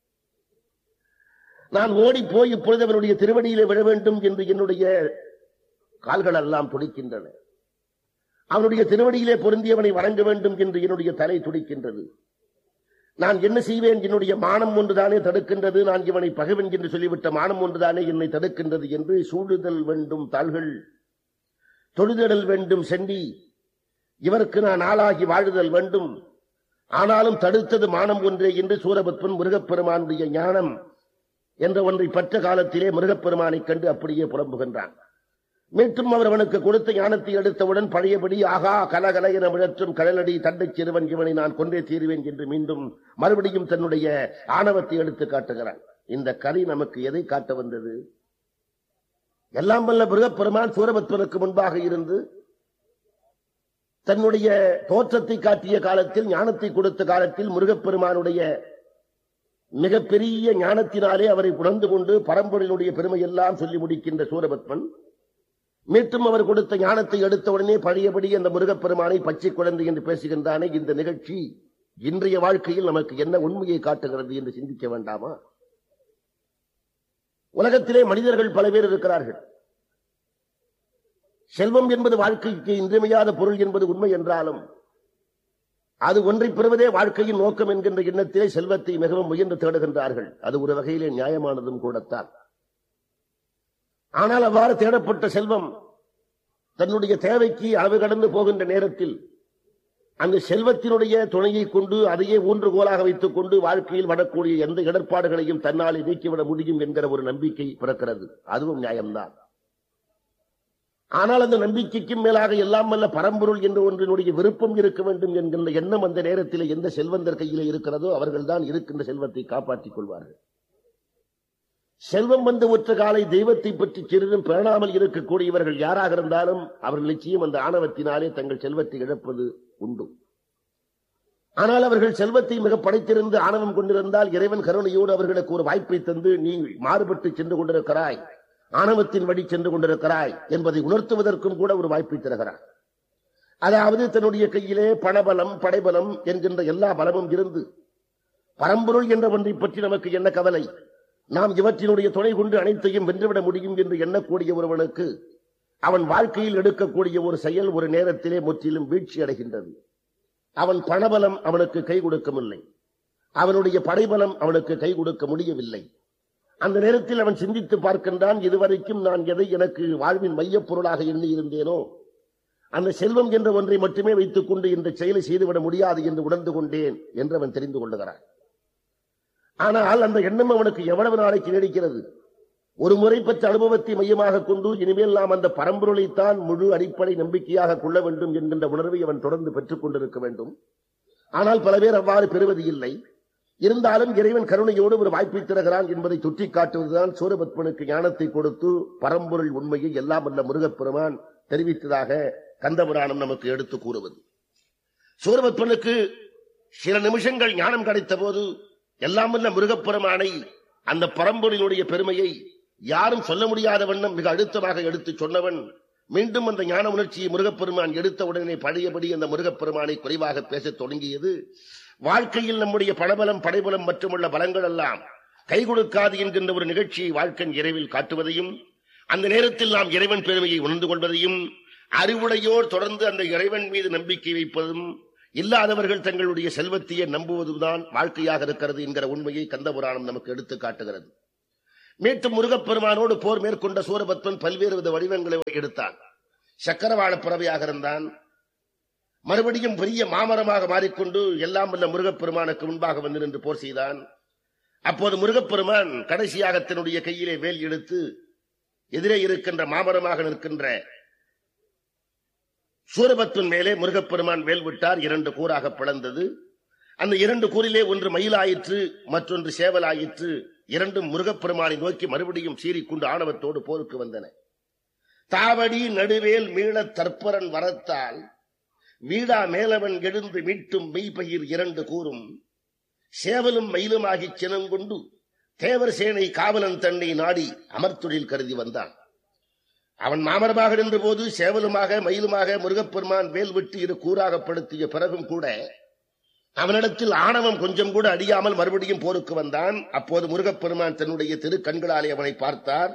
நான் ஓடி போய் இப்பொழுது அவனுடைய திருவடியிலே விழ வேண்டும் என்று என்னுடைய கால்கள் எல்லாம் துடிக்கின்றன அவனுடைய திருவடியிலே பொருந்தியவனை வணங்க வேண்டும் என்று என்னுடைய தலை துடிக்கின்றது நான் என்ன செய்வேன் என்னுடைய மானம் ஒன்றுதானே தடுக்கின்றது நான் இவனை பகைவன் என்று சொல்லிவிட்ட மானம் ஒன்றுதானே என்னை தடுக்கின்றது என்று சூடுதல் வேண்டும் தாள்கள் தொழுதல் வேண்டும் செண்டி இவருக்கு நான் ஆளாகி வாழுதல் வேண்டும் ஆனாலும் தடுத்தது மானம் ஒன்றே என்று சூரபத்மன் முருகப்பெருமானுடைய ஞானம் என்ற ஒன்றை பற்ற காலத்திலே முருகப்பெருமானைக் கண்டு அப்படியே புலம்புகின்றான் மீண்டும் அவர் அவனுக்கு கொடுத்த ஞானத்தை எடுத்தவுடன் பழையபடி ஆகா கலகல என விழற்றும் கடலடி தண்டைச் சிறுவன் இவனை நான் கொண்டே தீருவேன் என்று மீண்டும் மறுபடியும் தன்னுடைய ஆணவத்தை எடுத்து காட்டுகிறான் இந்த கதை நமக்கு எதை காட்ட வந்தது எல்லாம் வல்ல முருகப்பெருமான் சூரபத்மனுக்கு முன்பாக இருந்து தன்னுடைய தோற்றத்தை காட்டிய காலத்தில் ஞானத்தை கொடுத்த காலத்தில் முருகப்பெருமானுடைய மிகப்பெரிய ஞானத்தினாலே அவரை உணர்ந்து கொண்டு பரம்பொருளுடைய பெருமையெல்லாம் சொல்லி முடிக்கின்ற சூரபத்மன் மீண்டும் அவர் கொடுத்த ஞானத்தை எடுத்தவுடனே பழையபடி அந்த முருகப்பெருமானை பச்சை குழந்தை என்று பேசுகின்றானே இந்த நிகழ்ச்சி இன்றைய வாழ்க்கையில் நமக்கு என்ன உண்மையை காட்டுகிறது என்று சிந்திக்க வேண்டாமா உலகத்திலே மனிதர்கள் பல பேர் இருக்கிறார்கள் செல்வம் என்பது வாழ்க்கைக்கு இன்றியமையாத பொருள் என்பது உண்மை என்றாலும் அது ஒன்றை பெறுவதே வாழ்க்கையின் நோக்கம் என்கின்ற எண்ணத்திலே செல்வத்தை மிகவும் முயன்று தேடுகின்றார்கள் அது ஒரு வகையிலே நியாயமானதும் கூடத்தான் ஆனால் அவ்வாறு தேடப்பட்ட செல்வம் தன்னுடைய தேவைக்கு அளவு கடந்து போகின்ற நேரத்தில் அந்த செல்வத்தினுடைய துணையை கொண்டு அதையே ஊன்றுகோலாக வைத்துக் கொண்டு வாழ்க்கையில் வரக்கூடிய எந்த இடர்பாடுகளையும் தன்னாலே நீக்கிவிட முடியும் என்கிற ஒரு நம்பிக்கை பிறக்கிறது அதுவும் நியாயம்தான் ஆனால் அந்த நம்பிக்கைக்கும் மேலாக எல்லாம் வல்ல பரம்பொருள் என்ற ஒன்றினுடைய விருப்பம் இருக்க வேண்டும் என்கின்ற எண்ணம் அந்த நேரத்தில் எந்த செல்வந்தர் கையிலே இருக்கிறதோ அவர்கள்தான் இருக்கின்ற செல்வத்தை காப்பாற்றிக் கொள்வார்கள் செல்வம் வந்த ஒற்ற காலை தெய்வத்தை பற்றி சிறிதும் பேணாமல் இருக்கக்கூடியவர்கள் யாராக இருந்தாலும் அவர்கள் நிச்சயம் அந்த ஆணவத்தினாலே தங்கள் செல்வத்தை இழப்பது உண்டு ஆனால் அவர்கள் செல்வத்தை மிக படைத்திருந்து ஆணவம் கொண்டிருந்தால் இறைவன் கருணையோடு அவர்களுக்கு ஒரு வாய்ப்பை தந்து நீ மாறுபட்டு சென்று கொண்டிருக்கிறாய் ஆணவத்தின் வழி சென்று கொண்டிருக்கிறாய் என்பதை உணர்த்துவதற்கும் கூட ஒரு வாய்ப்பை தருகிறார் அதாவது தன்னுடைய கையிலே பணபலம் படைபலம் என்கின்ற எல்லா பலமும் இருந்து பரம்பொருள் என்ற ஒன்றை பற்றி நமக்கு என்ன கவலை நாம் இவற்றினுடைய துணை கொண்டு அனைத்தையும் வென்றுவிட முடியும் என்று எண்ணக்கூடிய ஒருவனுக்கு அவன் வாழ்க்கையில் எடுக்கக்கூடிய ஒரு செயல் ஒரு நேரத்திலே முற்றிலும் வீழ்ச்சி அடைகின்றது அவன் பணபலம் அவனுக்கு கை கொடுக்கவில்லை அவனுடைய படைபலம் அவனுக்கு கை கொடுக்க முடியவில்லை அந்த நேரத்தில் அவன் சிந்தித்து பார்க்கின்றான் இதுவரைக்கும் நான் எதை எனக்கு வாழ்வின் மையப் பொருளாக எண்ணி இருந்தேனோ அந்த செல்வம் என்ற ஒன்றை மட்டுமே வைத்துக் கொண்டு இந்த செயலை செய்துவிட முடியாது என்று உணர்ந்து கொண்டேன் என்று அவன் தெரிந்து கொள்ளுகிறான் ஆனால் அந்த எண்ணம் அவனுக்கு எவ்வளவு நாளைக்கு நீடிக்கிறது ஒரு முறை பெற்ற அனுபவத்தை மையமாக கொண்டு இனிமேல் நாம் அந்த பரம்பொருளைத்தான் முழு அடிப்படை நம்பிக்கையாக கொள்ள வேண்டும் என்கின்ற உணர்வை அவன் தொடர்ந்து பெற்றுக் கொண்டிருக்க வேண்டும் ஆனால் பல பேர் அவ்வாறு பெறுவது இல்லை இருந்தாலும் இறைவன் கருணையோடு ஒரு வாய்ப்பை தருகிறான் என்பதை சுட்டிக் காட்டுவதுதான் சூரபத்மனுக்கு ஞானத்தை கொடுத்து பரம்பொருள் உண்மையை எல்லாம் வல்ல முருகப்பெருமான் தெரிவித்ததாக கந்தபுராணம் நமக்கு எடுத்து கூறுவது சூரபத்மனுக்கு சில நிமிஷங்கள் ஞானம் கிடைத்த போது எல்லாம் வல்ல முருகப்பெருமானை அந்த பரம்பொருளினுடைய பெருமையை யாரும் சொல்ல முடியாத வண்ணம் மிக அழுத்தமாக எடுத்து சொன்னவன் மீண்டும் அந்த ஞான உணர்ச்சியை முருகப்பெருமான் எடுத்த உடனே பழையபடி அந்த முருகப்பெருமானை குறைவாக பேசத் தொடங்கியது வாழ்க்கையில் நம்முடைய பணபலம் படைபலம் மற்றுமுள்ள பலங்கள் எல்லாம் கை கொடுக்காது என்கின்ற ஒரு நிகழ்ச்சியை வாழ்க்கை இறைவில் காட்டுவதையும் அந்த நேரத்தில் நாம் இறைவன் பெருமையை உணர்ந்து கொள்வதையும் அறிவுடையோர் தொடர்ந்து அந்த இறைவன் மீது நம்பிக்கை வைப்பதும் இல்லாதவர்கள் தங்களுடைய செல்வத்தையே நம்புவதுதான் வாழ்க்கையாக இருக்கிறது என்கிற உண்மையை கந்தபுராணம் நமக்கு எடுத்து காட்டுகிறது மீண்டும் முருகப்பெருமானோடு போர் மேற்கொண்ட சூரபத்மன் பல்வேறு வித வடிவங்களை எடுத்தான் சக்கரவாள பிறவையாக இருந்தான் மறுபடியும் பெரிய மாமரமாக மாறிக்கொண்டு எல்லாம் வல்ல முருகப்பெருமானுக்கு முன்பாக வந்து நின்று போர் செய்தான் அப்போது முருகப்பெருமான் கடைசியாக தன்னுடைய கையிலே வேல் எடுத்து எதிரே இருக்கின்ற மாமரமாக நிற்கின்ற சூரபத்மன் மேலே முருகப்பெருமான் வேல் விட்டார் இரண்டு கூறாக பிளந்தது அந்த இரண்டு கூறிலே ஒன்று மயிலாயிற்று மற்றொன்று சேவலாயிற்று இரண்டும் முருகப்பெருமானை நோக்கி மறுபடியும் சீறிக்கொண்டு ஆணவத்தோடு போருக்கு வந்தன தாவடி நடுவேல் மீளத் தற்பரன் வரத்தால் வீடா மேலவன் எழுந்து மீட்டும் மெய்பயிர் இரண்டு கூறும் சேவலும் மயிலுமாகிச் சினங்கொண்டு தேவர் சேனை காவலன் தன்னை நாடி அமர்த்தொழில் கருதி வந்தான் அவன் மாமரமாக நின்ற போது சேவலுமாக மயிலுமாக முருகப்பெருமான் வேல் விட்டு இரு கூறாகப்படுத்திய பிறகும் கூட அவனிடத்தில் ஆணவம் கொஞ்சம் கூட அடியாமல் மறுபடியும் போருக்கு வந்தான் அப்போது முருகப்பெருமான் தன்னுடைய திரு கண்களாலே அவனை பார்த்தார்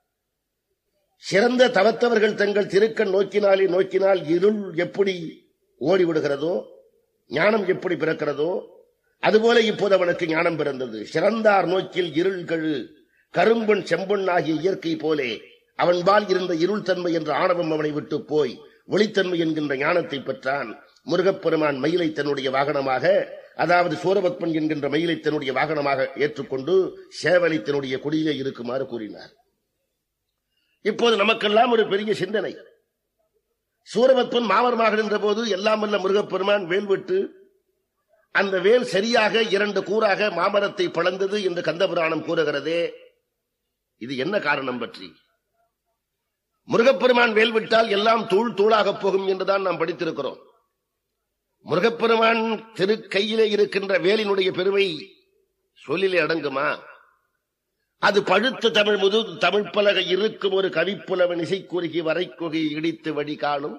சிறந்த தவத்தவர்கள் தங்கள் திருக்கண் நோக்கினாலே நோக்கினால் இருள் எப்படி ஓடிவிடுகிறதோ ஞானம் எப்படி பிறக்கிறதோ அதுபோல இப்போது அவனுக்கு ஞானம் பிறந்தது சிறந்தார் நோக்கில் இருள் கழு கரும்பொன் செம்பொன் ஆகிய இயற்கை போலே அவன்பால் இருந்த இருள் தன்மை என்ற ஆணவம் அவனை விட்டு போய் ஒளித்தன்மை என்கின்ற ஞானத்தை பெற்றான் முருகப்பெருமான் மயிலை தன்னுடைய வாகனமாக அதாவது சூரபத்மன் என்கின்ற மயிலை தன்னுடைய வாகனமாக ஏற்றுக்கொண்டு சேவலை தன்னுடைய கொடியிலே இருக்குமாறு கூறினார் இப்போது நமக்கெல்லாம் ஒரு பெரிய சிந்தனை சூரபத்மன் மாமரமாக நின்ற போது எல்லாம் வல்ல முருகப்பெருமான் வேல் விட்டு அந்த வேல் சரியாக இரண்டு கூறாக மாமரத்தை பிளந்தது என்று கந்தபுராணம் கூறுகிறதே இது என்ன காரணம் பற்றி முருகப்பெருமான் வேல் விட்டால் எல்லாம் தூள் தூளாக போகும் என்றுதான் நாம் படித்திருக்கிறோம் முருகப்பெருமான் திரு கையிலே இருக்கின்ற வேலினுடைய பெருமை சொல்லிலே அடங்குமா அது பழுத்த தமிழ் முது தமிழ் பலகை இருக்கும் ஒரு கவிப்புலவன் இசை குறுகி வரைக்குகை இடித்து வழி காணும்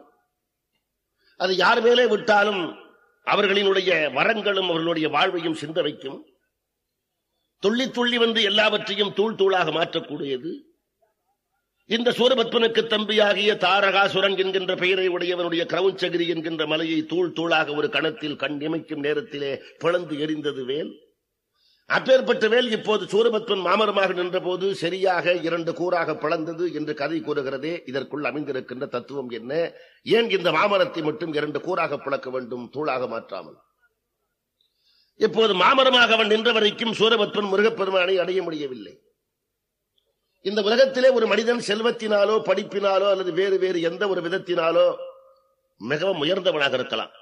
அது யார் மேலே விட்டாலும் அவர்களினுடைய வரங்களும் அவர்களுடைய வாழ்வையும் சிந்த வைக்கும் துள்ளி துள்ளி வந்து எல்லாவற்றையும் தூள் தூளாக மாற்றக்கூடியது இந்த சூரபத்மனுக்கு தம்பியாகிய தாரகாசுரன் என்கின்ற பெயரை உடையவனுடைய கிரவுச்சகிரி என்கின்ற மலையை தூள் தூளாக ஒரு கணத்தில் கண் இமைக்கும் நேரத்திலே பிளந்து எரிந்தது வேல் அப்பேற்பட்ட வேல் இப்போது சூரபத்மன் மாமரமாக நின்ற போது சரியாக இரண்டு கூறாக பிளந்தது என்று கதை கூறுகிறதே இதற்குள் அமைந்திருக்கின்ற தத்துவம் என்ன ஏன் இந்த மாமரத்தை மட்டும் இரண்டு கூறாக பிளக்க வேண்டும் தூளாக மாற்றாமல் இப்போது மாமரமாக அவன் நின்ற வரைக்கும் சூரபத்மன் முருகப்பெருமானை அடைய முடியவில்லை இந்த உலகத்திலே ஒரு மனிதன் செல்வத்தினாலோ படிப்பினாலோ அல்லது வேறு வேறு எந்த ஒரு விதத்தினாலோ மிகவும் உயர்ந்தவனாக இருக்கலாம்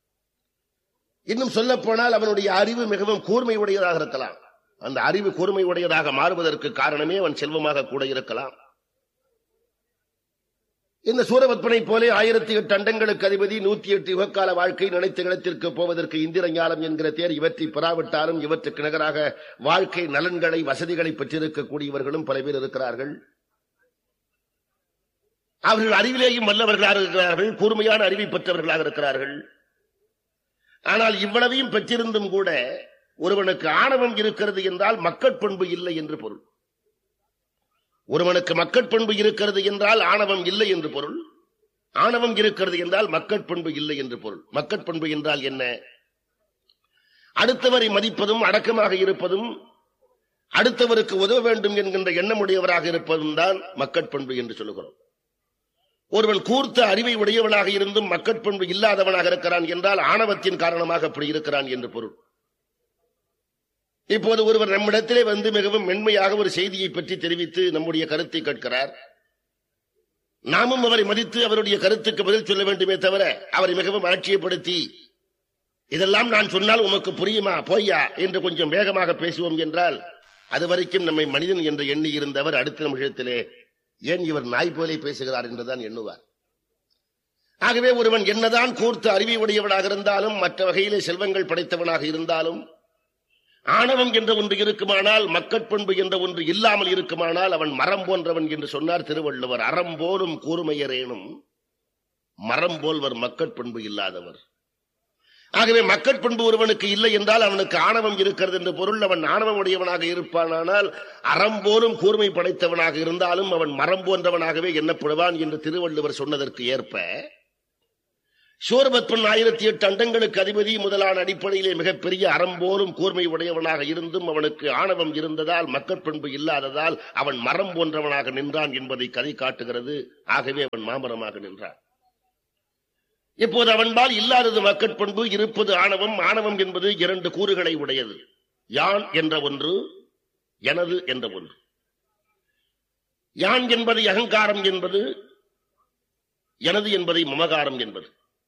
இன்னும் சொல்ல போனால் அவனுடைய அறிவு மிகவும் கூர்மை உடையதாக இருக்கலாம் அந்த அறிவு கூர்மை உடையதாக மாறுவதற்கு காரணமே அவன் செல்வமாக கூட இருக்கலாம் இந்த சூரபத்மனை போலே ஆயிரத்தி எட்டு அண்டங்களுக்கு அதிபதி நூத்தி எட்டு யுகக்கால வாழ்க்கை நினைத்த இடத்திற்கு போவதற்கு இந்திர ஞானம் என்கிற தேர் இவற்றை பெறாவிட்டாலும் இவற்றுக்கு நிகராக வாழ்க்கை நலன்களை வசதிகளை பெற்றிருக்கக்கூடியவர்களும் பல பேர் இருக்கிறார்கள் அவர்கள் அறிவிலேயும் வல்லவர்களாக இருக்கிறார்கள் கூர்மையான அறிவை பெற்றவர்களாக இருக்கிறார்கள் ஆனால் இவ்வளவையும் பெற்றிருந்தும் கூட ஒருவனுக்கு ஆணவம் இருக்கிறது என்றால் மக்கட்பண்பு இல்லை என்று பொருள் ஒருவனுக்கு மக்கட்பண்பு இருக்கிறது என்றால் ஆணவம் இல்லை என்று பொருள் ஆணவம் இருக்கிறது என்றால் மக்கட்பண்பு இல்லை என்று பொருள் மக்கட்பண்பு என்றால் என்ன அடுத்தவரை மதிப்பதும் அடக்கமாக இருப்பதும் அடுத்தவருக்கு உதவ வேண்டும் என்கின்ற எண்ணமுடையவராக இருப்பதும் தான் மக்கட்பண்பு என்று சொல்லுகிறோம் ஒருவன் கூர்த்த அறிவை உடையவனாக இருந்தும் மக்கட்பண்பு இல்லாதவனாக இருக்கிறான் என்றால் ஆணவத்தின் காரணமாக அப்படி இருக்கிறான் என்று பொருள் இப்போது ஒருவர் நம்மிடத்திலே வந்து மிகவும் மென்மையாக ஒரு செய்தியை பற்றி தெரிவித்து நம்முடைய கருத்தை கேட்கிறார் நாமும் அவரை மதித்து அவருடைய கருத்துக்கு பதில் சொல்ல வேண்டுமே தவிர அவரை மிகவும் ஆட்சியப்படுத்தி இதெல்லாம் நான் சொன்னால் உமக்கு புரியுமா போய்யா என்று கொஞ்சம் வேகமாக பேசுவோம் என்றால் அது வரைக்கும் நம்மை மனிதன் என்று எண்ணி இருந்தவர் அடுத்த நிமிஷத்திலே ஏன் இவர் நாய் போலே பேசுகிறார் என்றுதான் எண்ணுவார் ஆகவே ஒருவன் என்னதான் கூர்த்த அறிவை உடையவனாக இருந்தாலும் மற்ற வகையிலே செல்வங்கள் படைத்தவனாக இருந்தாலும் ஆணவம் என்ற ஒன்று இருக்குமானால் மக்கட்பண்பு என்ற ஒன்று இல்லாமல் இருக்குமானால் அவன் மரம் போன்றவன் என்று சொன்னார் திருவள்ளுவர் அறம் போலும் கூர்மையரேனும் மரம் போல்வர் மக்கட்பண்பு இல்லாதவர் ஆகவே மக்கட்பண்பு ஒருவனுக்கு இல்லை என்றால் அவனுக்கு ஆணவம் இருக்கிறது என்று பொருள் அவன் ஆணவம் உடையவனாக இருப்பானால் அறம் போலும் கூர்மை படைத்தவனாக இருந்தாலும் அவன் மரம் போன்றவனாகவே எண்ணப்படுவான் என்று திருவள்ளுவர் சொன்னதற்கு ஏற்ப சூரபத்மன் ஆயிரத்தி எட்டு அண்டங்களுக்கு அதிபதி முதலான அடிப்படையிலே மிகப்பெரிய அறம்போலும் கூர்மை உடையவனாக இருந்தும் அவனுக்கு ஆணவம் இருந்ததால் மக்கட்பண்பு இல்லாததால் அவன் மரம் போன்றவனாக நின்றான் என்பதை கதை காட்டுகிறது ஆகவே அவன் மாமரமாக நின்றான் இப்போது அவன்பால் இல்லாதது மக்கட்பண்பு இருப்பது ஆணவம் ஆணவம் என்பது இரண்டு கூறுகளை உடையது யான் என்ற ஒன்று எனது என்ற ஒன்று யான் என்பதை அகங்காரம் என்பது எனது என்பதை மமகாரம் என்பது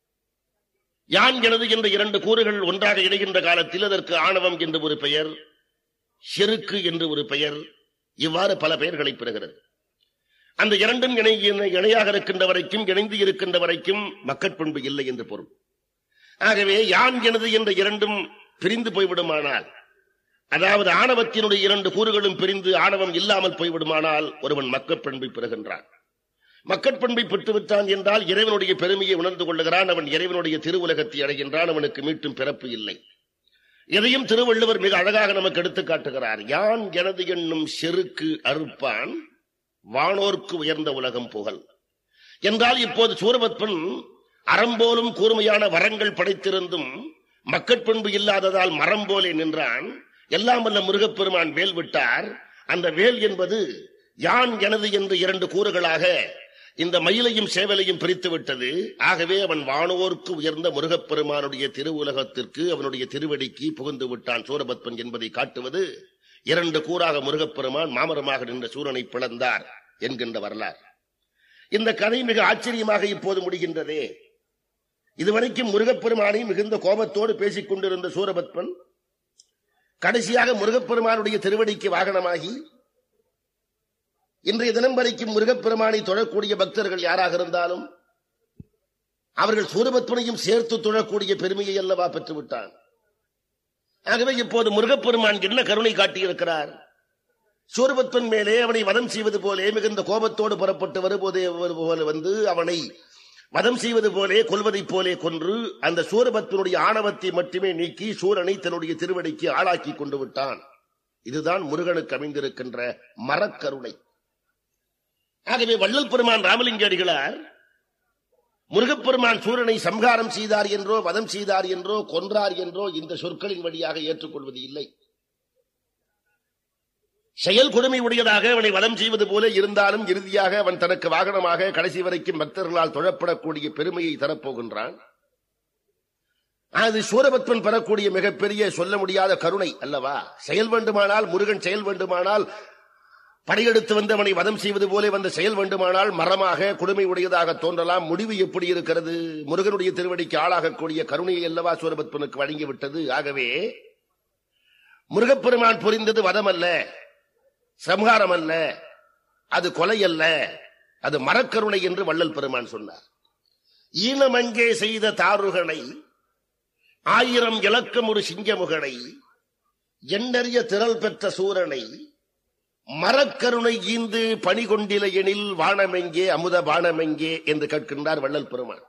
யான் எனது என்ற இரண்டு கூறுகள் ஒன்றாக இணைகின்ற காலத்தில் அதற்கு ஆணவம் என்று ஒரு பெயர் செருக்கு என்று ஒரு பெயர் இவ்வாறு பல பெயர்களை பெறுகிறது அந்த இரண்டும் இணை இணை- இணையாக இருக்கின்ற வரைக்கும் இணைந்து இருக்கின்ற வரைக்கும் மக்கட்பண்பு இல்லை என்று பொருள் ஆகவே யான் எனது என்ற இரண்டும் பிரிந்து போய்விடுமானால் அதாவது ஆணவத்தினுடைய இரண்டு கூறுகளும் பிரிந்து ஆணவம் இல்லாமல் போய்விடுமானால் ஒருவன் மக்கட்பண்பை பெறுகின்றான் மக்கட்பண்பை பெற்றுவிட்டான் என்றால் இறைவனுடைய பெருமையை உணர்ந்து கொள்ளுகிறான் அவன் இறைவனுடைய திருவுலகத்தை அடைகின்றான் அவனுக்கு மீட்டும் பிறப்பு இல்லை எதையும் திருவள்ளுவர் மிக அழகாக நமக்கு எடுத்துக் காட்டுகிறார் யான் எனது என்னும் செருக்கு அறுப்பான் வானோர்க்கு உயர்ந்த உலகம் புகழ் என்றால் இப்போது சூரபத்மன் அறம்போலும் கூர்மையான வரங்கள் படைத்திருந்தும் மக்கட்பண்பு இல்லாததால் மரம் போலே நின்றான் எல்லாம் வல்ல முருகப்பெருமான் வேல் விட்டார் அந்த வேல் என்பது யான் எனது என்று இரண்டு கூறுகளாக இந்த மயிலையும் சேவலையும் பிரித்து விட்டது ஆகவே அவன் வானோர்க்கு உயர்ந்த முருகப்பெருமானுடைய திருவுலகத்திற்கு அவனுடைய திருவடிக்கு புகுந்து விட்டான் சூரபத்மன் என்பதை காட்டுவது இரண்டு கூறாக முருகப்பெருமான் மாமரமாக நின்ற சூரனை பிளந்தார் என்கின்ற வரலாறு இந்த கதை மிக ஆச்சரியமாக இப்போது முடிகின்றதே இதுவரைக்கும் முருகப்பெருமானை மிகுந்த கோபத்தோடு பேசிக் கொண்டிருந்த சூரபத்மன் கடைசியாக முருகப்பெருமானுடைய திருவடிக்கு வாகனமாகி இன்றைய தினம் வரைக்கும் முருகப்பெருமானை தொழக்கூடிய பக்தர்கள் யாராக இருந்தாலும் அவர்கள் சூரபத்மனையும் சேர்த்து தொழக்கூடிய பெருமையை அல்லவா பெற்றுவிட்டான் ஆகவே இப்போது முருகப்பெருமான் என்ன கருணை காட்டியிருக்கிறார் சூரபத்மன் மேலே அவனை வதம் செய்வது போலே மிகுந்த கோபத்தோடு புறப்பட்டு வரும்போதே போல வந்து அவனை வதம் செய்வது போலே கொல்வதைப் போலே கொன்று அந்த சூரபத்மனுடைய ஆணவத்தை மட்டுமே நீக்கி சூரனை தன்னுடைய திருவடிக்கு ஆளாக்கி கொண்டு விட்டான் இதுதான் முருகனுக்கு அமைந்திருக்கின்ற மரக்கருணை ஆகவே வள்ளல் பெருமான் ராமலிங்க அடிகளார் முருகப்பெருமான் சூரனை சம்ஹாரம் செய்தார் என்றோ வதம் செய்தார் என்றோ கொன்றார் என்றோ இந்த சொற்களின் வழியாக ஏற்றுக்கொள்வது இல்லை செயல் கொடுமை உடையதாக அவனை வதம் செய்வது போல இருந்தாலும் இறுதியாக அவன் தனக்கு வாகனமாக கடைசி வரைக்கும் பக்தர்களால் தொழப்படக்கூடிய பெருமையை தரப்போகின்றான் அது சூரபத்மன் பெறக்கூடிய மிகப்பெரிய சொல்ல முடியாத கருணை அல்லவா செயல் வேண்டுமானால் முருகன் செயல் வேண்டுமானால் படையெடுத்து வந்து அவனை வதம் செய்வது போல வந்த செயல் வேண்டுமானால் மரமாக கொடுமை உடையதாக தோன்றலாம் முடிவு எப்படி இருக்கிறது முருகனுடைய திருவடிக்கு ஆளாகக்கூடிய கருணையை அல்லவா சூரபத்மனுக்கு வழங்கிவிட்டது ஆகவே முருகப்பெருமான் புரிந்தது வதம் அல்ல சம்ஹாரம் அல்ல அது கொலை அல்ல அது மரக்கருணை என்று வள்ளல் பெருமான் சொன்னார் ஈனமங்கே செய்த தாருகனை ஆயிரம் இலக்கம் ஒரு சிங்கமுகனை எண்ணறிய திரள் பெற்ற சூரனை மரக்கருணை ஈந்து பணி கொண்டில எனில் வானமெங்கே அமுத பானமெங்கே என்று கேட்கின்றார் வள்ளல் பெருமான்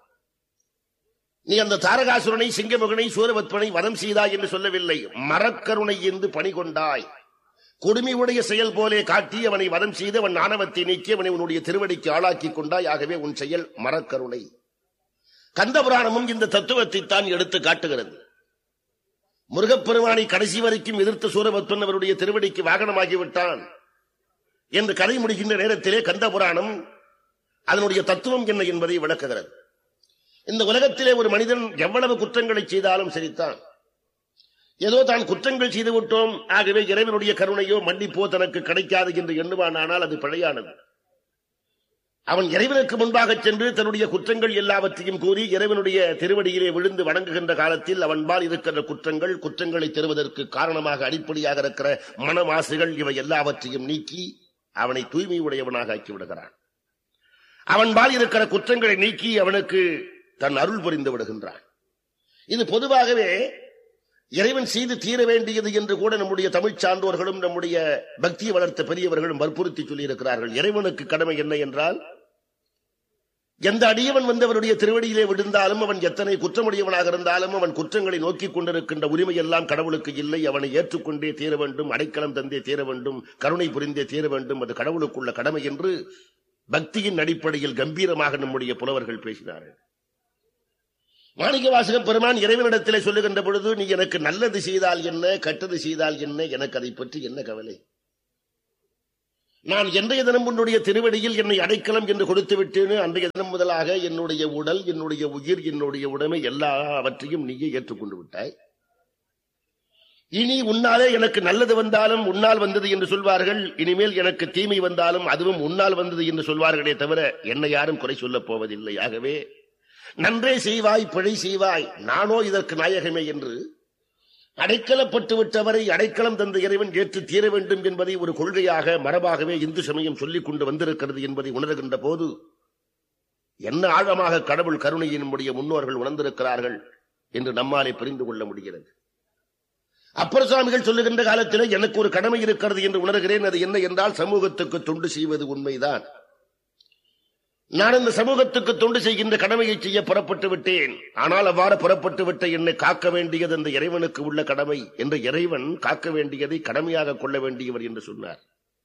நீ அந்த தாரகாசுரனை சிங்கமுகனை சூரபத்மனை வதம் செய்தாய் என்று சொல்லவில்லை மரக்கருணை ஈந்து பணி கொண்டாய் கொடுமையுடைய செயல் போலே காட்டி அவனை வதம் செய்து அவன் ஆணவத்தை நீக்கி அவனை உன்னுடைய திருவடிக்கு ஆளாக்கி கொண்டாய் ஆகவே உன் செயல் மரக்கருணை கந்தபுராணமும் இந்த தத்துவத்தை தான் எடுத்து காட்டுகிறது முருகப்பெருமானை கடைசி வரைக்கும் எதிர்த்த சூரபத்மன் அவருடைய திருவடிக்கு வாகனமாகிவிட்டான் என்று கதை முடிகின்ற நேரத்திலே கந்தபுராணம் அதனுடைய தத்துவம் என்ன என்பதை விளக்குகிறது இந்த உலகத்திலே ஒரு மனிதன் எவ்வளவு குற்றங்களை செய்தாலும் சரித்தான் ஏதோ தான் குற்றங்கள் செய்து விட்டோம் ஆகவே இறைவனுடைய கருணையோ மன்னிப்போ தனக்கு கிடைக்காது என்று எண்ணுவானானால் அது பிழையானது அவன் இறைவனுக்கு முன்பாக சென்று தன்னுடைய குற்றங்கள் எல்லாவற்றையும் கூறி இறைவனுடைய திருவடியிலே விழுந்து வணங்குகின்ற காலத்தில் அவன்பால் இருக்கிற குற்றங்கள் குற்றங்களை தருவதற்கு காரணமாக அடிப்படையாக இருக்கிற மனவாசுகள் இவை எல்லாவற்றையும் நீக்கி அவனை தூய்மை உடையவனாக ஆக்கி விடுகிறான் அவன்பால் இருக்கிற குற்றங்களை நீக்கி அவனுக்கு தன் அருள் புரிந்து விடுகின்றான் இது பொதுவாகவே இறைவன் செய்து தீர வேண்டியது என்று கூட நம்முடைய தமிழ் சான்றோர்களும் நம்முடைய பக்தியை வளர்த்த பெரியவர்களும் வற்புறுத்தி சொல்லியிருக்கிறார்கள் இறைவனுக்கு கடமை என்ன என்றால் எந்த அடியவன் வந்தவருடைய திருவடியிலே விழுந்தாலும் அவன் எத்தனை குற்றமுடையவனாக இருந்தாலும் அவன் குற்றங்களை நோக்கிக் கொண்டிருக்கின்ற உரிமை எல்லாம் கடவுளுக்கு இல்லை அவனை ஏற்றுக்கொண்டே தீர வேண்டும் அடைக்கலம் தந்தே தீர வேண்டும் கருணை புரிந்தே தீர வேண்டும் அது கடவுளுக்குள்ள கடமை என்று பக்தியின் அடிப்படையில் கம்பீரமாக நம்முடைய புலவர்கள் பேசினார்கள் மாணிக்க வாசக பெருமான் இறைவனிடத்திலே சொல்லுகின்ற பொழுது நீ எனக்கு நல்லது செய்தால் என்ன கெட்டது செய்தால் என்ன எனக்கு அதை பற்றி என்ன கவலை நான் என்றைய தினம் உன்னுடைய திருவடியில் என்னை அடைக்கலம் என்று கொடுத்து விட்டேன்னு அன்றைய தினம் முதலாக என்னுடைய உடல் என்னுடைய உயிர் என்னுடைய உடைமை எல்லாவற்றையும் நீயே ஏற்றுக்கொண்டு விட்டாய் இனி உன்னாலே எனக்கு நல்லது வந்தாலும் உன்னால் வந்தது என்று சொல்வார்கள் இனிமேல் எனக்கு தீமை வந்தாலும் அதுவும் உன்னால் வந்தது என்று சொல்வார்களே தவிர என்னை யாரும் குறை சொல்லப் போவதில்லை ஆகவே நன்றே செய்வாய் பிழை செய்வாய் நானோ இதற்கு நாயகமே என்று அடைக்கலப்பட்டு விட்டவரை அடைக்கலம் தந்த இறைவன் ஏற்று தீர வேண்டும் என்பதை ஒரு கொள்கையாக மரபாகவே இந்து சமயம் சொல்லிக் கொண்டு வந்திருக்கிறது என்பதை உணர்கின்ற போது என்ன ஆழமாக கடவுள் கருணையின் நம்முடைய முன்னோர்கள் உணர்ந்திருக்கிறார்கள் என்று நம்மாலே புரிந்து கொள்ள முடிகிறது அப்பர் சுவாமிகள் சொல்லுகின்ற காலத்தில் எனக்கு ஒரு கடமை இருக்கிறது என்று உணர்கிறேன் அது என்ன என்றால் சமூகத்துக்கு தொண்டு செய்வது உண்மைதான் நான் இந்த சமூகத்துக்கு தொண்டு செய்கின்ற கடமையை செய்ய புறப்பட்டு விட்டேன் ஆனால் அவ்வாறு புறப்பட்டு விட்ட என்னை காக்க வேண்டியது அந்த இறைவனுக்கு உள்ள கடமை என்று இறைவன் காக்க வேண்டியதை கடமையாக கொள்ள வேண்டியவர் என்று சொன்னார்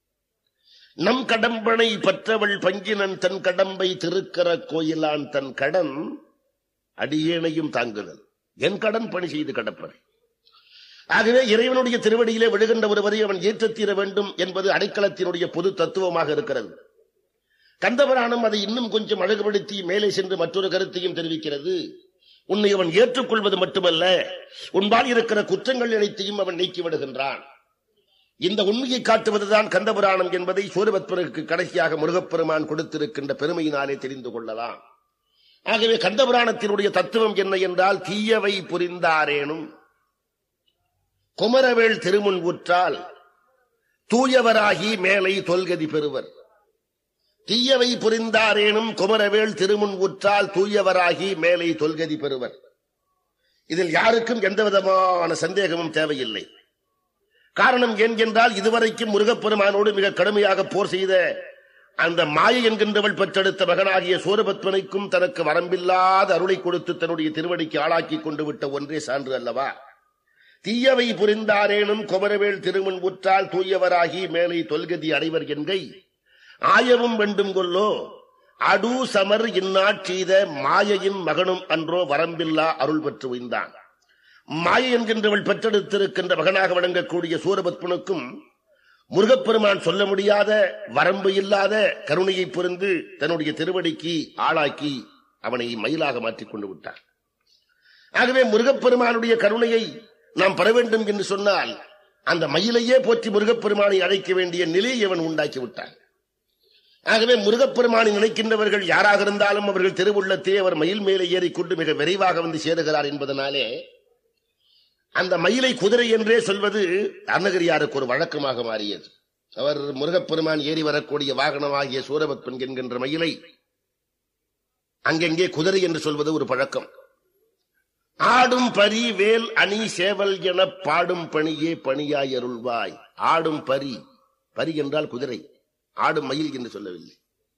நம் கடம்பனை பற்றவள் பங்கினன் தன் கடம்பை திருக்கர கோயிலான் தன் கடன் அடியேனையும் தாங்குதல் என் கடன் பணி செய்து கடப்பது ஆகவே இறைவனுடைய திருவடியிலே விழுகின்ற ஒருவரை அவன் ஏற்றத்தீர வேண்டும் என்பது அடைக்கலத்தினுடைய பொது தத்துவமாக இருக்கிறது கந்தபுராணம் அதை இன்னும் கொஞ்சம் அழகுபடுத்தி மேலே சென்று மற்றொரு கருத்தையும் தெரிவிக்கிறது உன்னை அவன் ஏற்றுக்கொள்வது மட்டுமல்ல உன்பால் இருக்கிற குற்றங்கள் அனைத்தையும் அவன் நீக்கி விடுகின்றான் இந்த உண்மையை காட்டுவதுதான் கந்தபுராணம் என்பதை சூரபத்மனுக்கு கடைசியாக முருகப்பெருமான் கொடுத்திருக்கின்ற பெருமையினாலே தெரிந்து கொள்ளலாம் ஆகவே கந்தபுராணத்தினுடைய தத்துவம் என்ன என்றால் தீயவை புரிந்தாரேனும் குமரவேள் திருமுன் உற்றால் தூயவராகி மேலை தொல்கதி பெறுவர் தீயவை புரிந்தாரேனும் குமரவேள் திருமுன் உற்றால் தூயவராகி மேலை தொல்கதி பெறுவர் இதில் யாருக்கும் எந்த விதமான சந்தேகமும் தேவையில்லை காரணம் ஏன் என்றால் இதுவரைக்கும் முருகப்பெருமானோடு மிக கடுமையாக போர் செய்த அந்த மாயை என்கின்றவள் பெற்றெடுத்த மகனாகிய சூரபத்மனைக்கும் தனக்கு வரம்பில்லாத அருளை கொடுத்து தன்னுடைய திருவடிக்கு ஆளாக்கி கொண்டு விட்ட ஒன்றே சான்று அல்லவா தீயவை புரிந்தாரேனும் குமரவேள் திருமுன் உற்றால் தூயவராகி மேலை தொல்கதி அடைவர் என்கை ஆயவும் வேண்டும் கொல்லோ அடு சமர் இந்நாட் செய்த மாயையின் மகனும் அன்றோ வரம்பில்லா அருள் பெற்று உய்ந்தான் மாயை என்கின்றவள் பெற்றெடுத்திருக்கின்ற மகனாக வழங்கக்கூடிய சூரபத்மனுக்கும் முருகப்பெருமான் சொல்ல முடியாத வரம்பு இல்லாத கருணையை புரிந்து தன்னுடைய திருவடிக்கு ஆளாக்கி அவனை மயிலாக மாற்றிக் கொண்டு விட்டார் ஆகவே முருகப்பெருமானுடைய கருணையை நாம் பெற வேண்டும் என்று சொன்னால் அந்த மயிலையே போற்றி முருகப்பெருமானை அழைக்க வேண்டிய நிலையை அவன் உண்டாக்கி விட்டான் ஆகவே முருகப்பெருமானை நினைக்கின்றவர்கள் யாராக இருந்தாலும் அவர்கள் திருவுள்ளத்தே அவர் மயில் மேலே ஏறிக்கொண்டு மிக விரைவாக வந்து சேருகிறார் என்பதனாலே அந்த மயிலை குதிரை என்றே சொல்வது அருணகிரியாருக்கு ஒரு வழக்கமாக மாறியது அவர் முருகப்பெருமான் ஏறி வரக்கூடிய வாகனமாகிய சூரபத்மன் என்கின்ற மயிலை அங்கெங்கே குதிரை என்று சொல்வது ஒரு பழக்கம் ஆடும் பரி வேல் அணி சேவல் என பாடும் பணியே பணியாய் அருள்வாய் ஆடும் பரி பரி என்றால் குதிரை ஆடும் மயில் என்று சொல்லவில்லை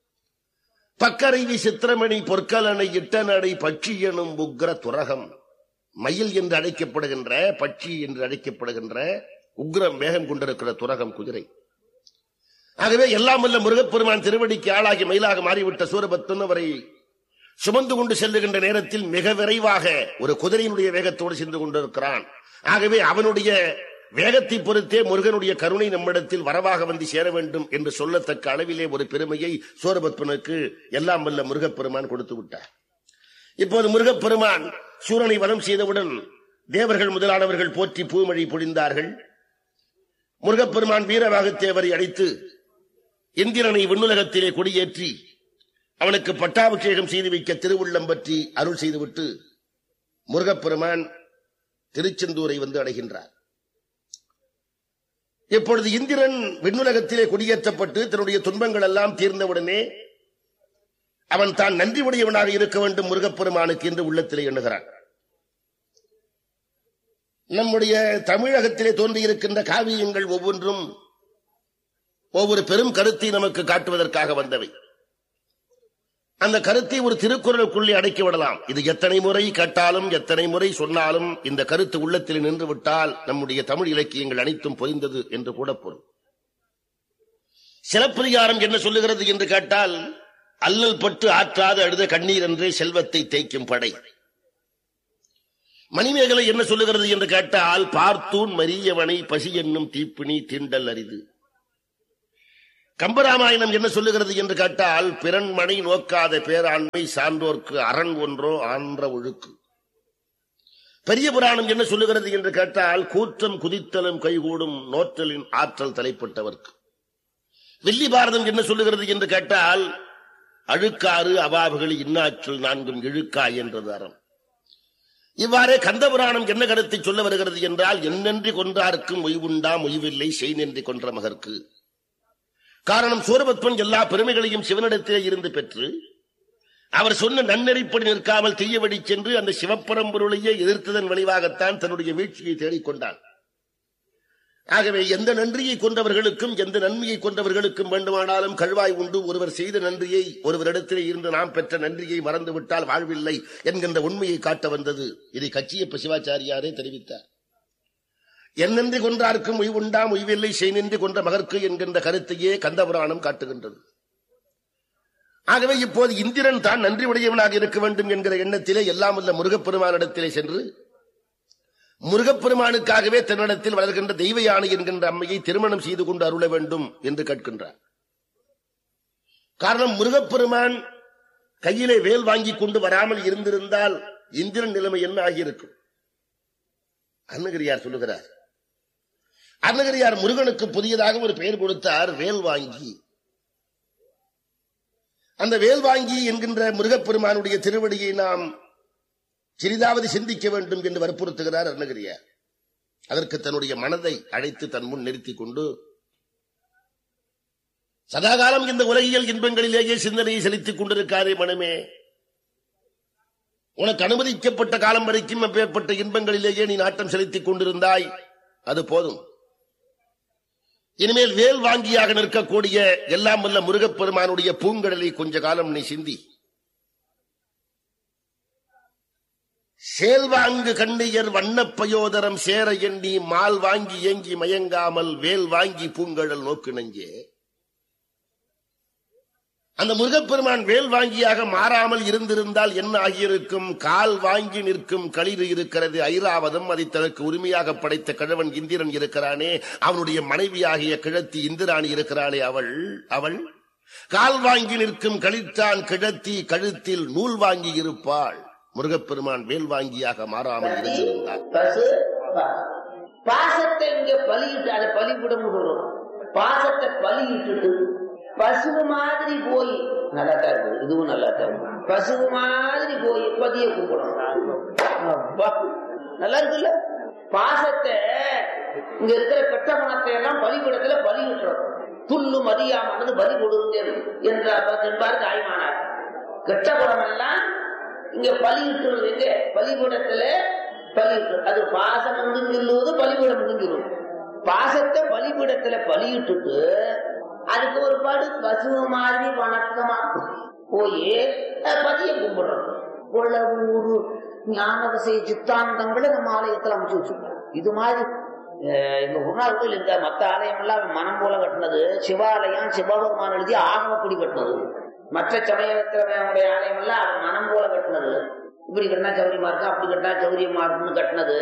பக்கரைவி சித்திரமணி பொற்கலனை இட்டநடை பட்சி எனும் உக்ர துரகம் மயில் என்று அழைக்கப்படுகின்ற பட்சி என்று அழைக்கப்படுகின்ற உக்ரம் வேகம் கொண்டிருக்கிற துரகம் குதிரை ஆகவே எல்லாம் வல்ல முருகப்பெருமான் திருவடிக்கு ஆளாகி மயிலாக மாறிவிட்ட சூரபத்தன் அவரை சுமந்து கொண்டு செல்லுகின்ற நேரத்தில் மிக விரைவாக ஒரு குதிரையினுடைய வேகத்தோடு சென்று கொண்டிருக்கிறான் ஆகவே அவனுடைய வேகத்தை பொறுத்தே முருகனுடைய கருணை நம்மிடத்தில் வரவாக வந்து சேர வேண்டும் என்று சொல்லத்தக்க அளவிலே ஒரு பெருமையை சூரபத்மனுக்கு எல்லாம் வல்ல முருகப்பெருமான் கொடுத்து விட்டார் இப்போது முருகப்பெருமான் சூரனை வதம் செய்தவுடன் தேவர்கள் முதலானவர்கள் போற்றி பூமழை பொழிந்தார்கள் முருகப்பெருமான் வீரவாகத்தேவரை அழைத்து இந்திரனை விண்ணுலகத்திலே கொடியேற்றி அவனுக்கு பட்டாபிஷேகம் செய்து வைக்க திருவுள்ளம் பற்றி அருள் செய்துவிட்டு முருகப்பெருமான் திருச்செந்தூரை வந்து அடைகின்றார் இப்பொழுது இந்திரன் விண்ணுலகத்திலே குடியேற்றப்பட்டு தன்னுடைய துன்பங்கள் எல்லாம் தீர்ந்தவுடனே அவன் தான் நன்றி உடையவனாக இருக்க வேண்டும் முருகப்பெருமானுக்கு என்று உள்ளத்திலே எண்ணுகிறான் நம்முடைய தமிழகத்திலே தோன்றியிருக்கின்ற காவியங்கள் ஒவ்வொன்றும் ஒவ்வொரு பெரும் கருத்தை நமக்கு காட்டுவதற்காக வந்தவை அந்த கருத்தை ஒரு திருக்குறளுக்குள்ளே அடக்கி விடலாம் இது எத்தனை முறை கேட்டாலும் எத்தனை முறை சொன்னாலும் இந்த கருத்து உள்ளத்தில் நின்று விட்டால் நம்முடைய தமிழ் இலக்கியங்கள் அனைத்தும் பொய்ந்தது என்று கூட பொருள் சிலப்பதிகாரம் என்ன சொல்லுகிறது என்று கேட்டால் அல்லல் பட்டு ஆற்றாத அழுத கண்ணீர் என்றே செல்வத்தை தேய்க்கும் படை மணிமேகலை என்ன சொல்லுகிறது என்று கேட்டால் பார்த்தூன் மரியவனை பசி என்னும் தீப்பிணி தீண்டல் அரிது கம்பராமாயணம் என்ன சொல்லுகிறது என்று கேட்டால் பிறன்மனை நோக்காத பேராண்மை சான்றோர்க்கு அரண் ஒன்றோ ஆன்ற ஒழுக்கு பெரிய புராணம் என்ன சொல்லுகிறது என்று கேட்டால் கூற்றம் குதித்தலும் கைகூடும் நோற்றலின் ஆற்றல் தலைப்பட்டவர்க்கு வெள்ளி பாரதம் என்ன சொல்லுகிறது என்று கேட்டால் அழுக்காறு அபாவுகள் இன்னாற்றல் நான்கும் இழுக்காய் என்றது அறம் இவ்வாறே கந்தபுராணம் என்ன கருத்தை சொல்ல வருகிறது என்றால் என்னென்றி கொன்றார்க்கும் ஒய்வுண்டா ஒய்வில்லை செய் நன்றி கொன்ற மகர்க்கு காரணம் சூரபத்மன் எல்லா பெருமைகளையும் சிவனிடத்திலே இருந்து பெற்று அவர் சொன்ன நன்னெறிப்படி நிற்காமல் தீயவடி சென்று அந்த சிவப்பரம்பொருளையே எதிர்த்ததன் விளைவாகத்தான் தன்னுடைய வீழ்ச்சியை தேடிக்கொண்டான் ஆகவே எந்த நன்றியை கொண்டவர்களுக்கும் எந்த நன்மையை கொண்டவர்களுக்கும் வேண்டுமானாலும் கழ்வாய் உண்டு ஒருவர் செய்த நன்றியை ஒருவரிடத்திலே இருந்து நாம் பெற்ற நன்றியை மறந்துவிட்டால் வாழ்வில்லை என்கின்ற உண்மையை காட்ட வந்தது இதை கச்சியப்ப சிவாச்சாரியாரே தெரிவித்தார் என்னென்று கொன்றார்க்கும் உய்வுண்டாம் உய்வில்லை செய்நின்று கொன்ற மகர்க்கு என்கின்ற கருத்தையே கந்தபுராணம் காட்டுகின்றது ஆகவே இப்போது இந்திரன் தான் நன்றி உடையவனாக இருக்க வேண்டும் என்கிற எண்ணத்திலே எல்லாம் உள்ள முருகப்பெருமானிடத்திலே சென்று முருகப்பெருமானுக்காகவே தன்னிடத்தில் வளர்கின்ற தெய்வ யானை என்கின்ற அம்மையை திருமணம் செய்து கொண்டு அருள வேண்டும் என்று கேட்கின்றார் காரணம் முருகப்பெருமான் கையிலே வேல் வாங்கி கொண்டு வராமல் இருந்திருந்தால் இந்திரன் நிலைமை என்ன ஆகியிருக்கும் அன்னகிரியார் சொல்லுகிறார் அன்னகிரியார் முருகனுக்கு புதியதாக ஒரு பெயர் கொடுத்தார் வேல் வாங்கி அந்த வேல் வாங்கி என்கின்ற முருகப்பெருமானுடைய திருவடியை நாம் சிறிதாவது சிந்திக்க வேண்டும் என்று வற்புறுத்துகிறார் அருணகிரியார் அதற்கு தன்னுடைய மனதை அழைத்து தன் முன் நிறுத்திக் கொண்டு சதாகாலம் இந்த உலகியல் இன்பங்களிலேயே சிந்தனையை செலுத்திக் கொண்டிருக்காரே மனமே உனக்கு அனுமதிக்கப்பட்ட காலம் வரைக்கும் அப்பேற்பட்ட இன்பங்களிலேயே நீ நாட்டம் செலுத்திக் கொண்டிருந்தாய் அது போதும் இனிமேல் வேல் வாங்கியாக நிற்கக்கூடிய எல்லாம் வல்ல முருகப்பெருமானுடைய பூங்கடலை கொஞ்ச காலம் நீ சிந்தி சேல்வாங்கு கண்ணியர் வண்ணப்பயோதரம் சேர எண்ணி மால் வாங்கி ஏங்கி மயங்காமல் வேல் வாங்கி பூங்கழல் நோக்கு நெஞ்சே அந்த முருகப்பெருமான் வேல் வாங்கியாக மாறாமல் இருந்திருந்தால் என்ன ஆகியிருக்கும் கால் வாங்கி நிற்கும் களிறு இருக்கிறது ஐராவதம் அதை தனக்கு உரிமையாக படைத்த கிழவன் இந்திரன் இருக்கிறானே அவனுடைய மனைவியாகிய கிழத்தி இந்திராணி இருக்கிறாளே அவள் அவள் கால் வாங்கி நிற்கும் கழித்தான் கிழத்தி கழுத்தில் நூல் வாங்கி இருப்பாள் முருகப்பெருமான் வேல் வாங்கியாக மாறாமல் இருந்திருந்தார் பசு பாசம். பாசத்தை இங்க பலியிட்டு அதை பலிவிடம் வரும் பாசத்தை பலியிட்டுட்டு பசு மாதிரி போய் நல்லா தான் இருக்கு இதுவும் நல்லா தான் இருக்கு. பசு மாதிரி போய் பதிய கூப்பிடணும் அப்பா, நல்லா இருக்குல்ல பாசத்தை இங்க இருக்கிற கெட்ட குணத்தை எல்லாம் பலிபிடத்துல பலியிட்டுறோம் துள்ளு மதியாமனது பலி கொடுங்க என்றார் என்பார் தாய்மானார் கெட்ட குணம் எல்லாம் இங்க பலியிட்டுறது எங்க பலிபீடத்துல பலியிட்டு அது பாசம் என்று சொல்லுவது பலிபீடம் என்று சொல்லுவது பாசத்தை பலிபீடத்துல பலியிட்டுட்டு அதுக்கு ஒரு பாடு பசு மாதிரி வணக்கமா போய் அஹ், பதிய கும்பிடுறோம் கொள்ளவூரு ஞானவசை சித்தாந்தங்களை நம்ம ஆலயத்துல அமைச்சு வச்சிருக்கோம் இது மாதிரி அஹ், எங்க முன்னாள் கோயில் இந்த மத்த ஆலயம் எல்லாம் மனம் போல கட்டினது சிவாலயம் சிவபெருமான் எழுதி ஆகமப்படி கட்டினது மற்ற சமயத்தினுடைய ஆலயம் எல்லாம் அது மனம் போல கட்டினது இப்படி கட்டினா சௌரியமா இருக்கும் அப்படி கட்டினா சௌரியமா இருக்கும்னு கட்டினது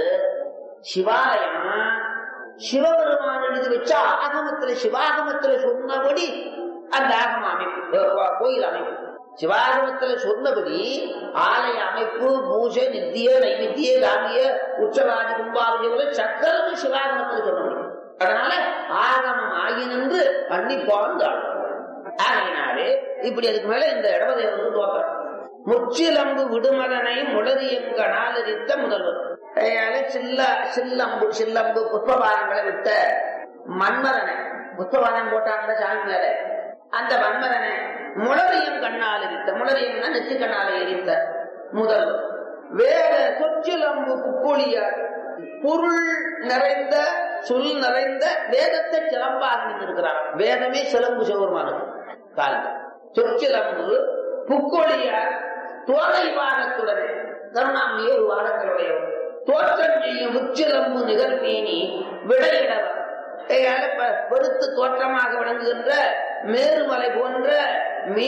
சிவாலயம் சிவபெருமான் எழுதி வச்ச ஆகமத்துல சிவாகமத்துல சொன்னபடி அந்த ஆகம அமைப்பு அஹ் கோயில் அமைப்பு சிவாகமத்துல சொன்னபடி ஆலய அமைப்பு பூஜை நித்திய நைமித்திய தாமிய உற்சவாதி கும்பாபிஜங்களை சக்கரம் சிவாகமத்துல சொன்னபடி அதனால ஆகமம் ஆகி நின்று அன்னிப்பான் ஆகையினாலே இப்படி அதுக்கு மேல இந்த இடவதை வந்து தோற்றம் முச்சிலம்பு விடுமதனை முளரியங்க நாளரித்த முதல்வர் அதனால சில்ல சில்லம்பு சில்லம்பு புஷ்பபானங்களை விட்ட மன்மதனை புஷ்பபானம் போட்டாங்க சாமி மேல அந்த மன்மதனை முளரியம் கண்ணால் எரித்த முளரியம்னா நெச்சு கண்ணால எரித்த முதல்வர் வேற சொச்சிலம்பு புக்கொழியார் பொருள் நிறைந்த சொல் நிறைந்த வேதத்தை சிலம்பாக நின்றிருக்கிறார் வேதமே சிலம்பு சிவருமானது காலம் சொற்சிலம்பு புக்கொழியார் தோலை வாரத்துடன் கருணாமியே ஒரு வாரங்களுடையவர் தோற்றம் செய்யும் உச்சிலம்பு நிகழ்மேனி விடையிடவர் கையால ப- பெருத்து தோற்றமாக விளங்குகின்ற மேருமலை போன்ற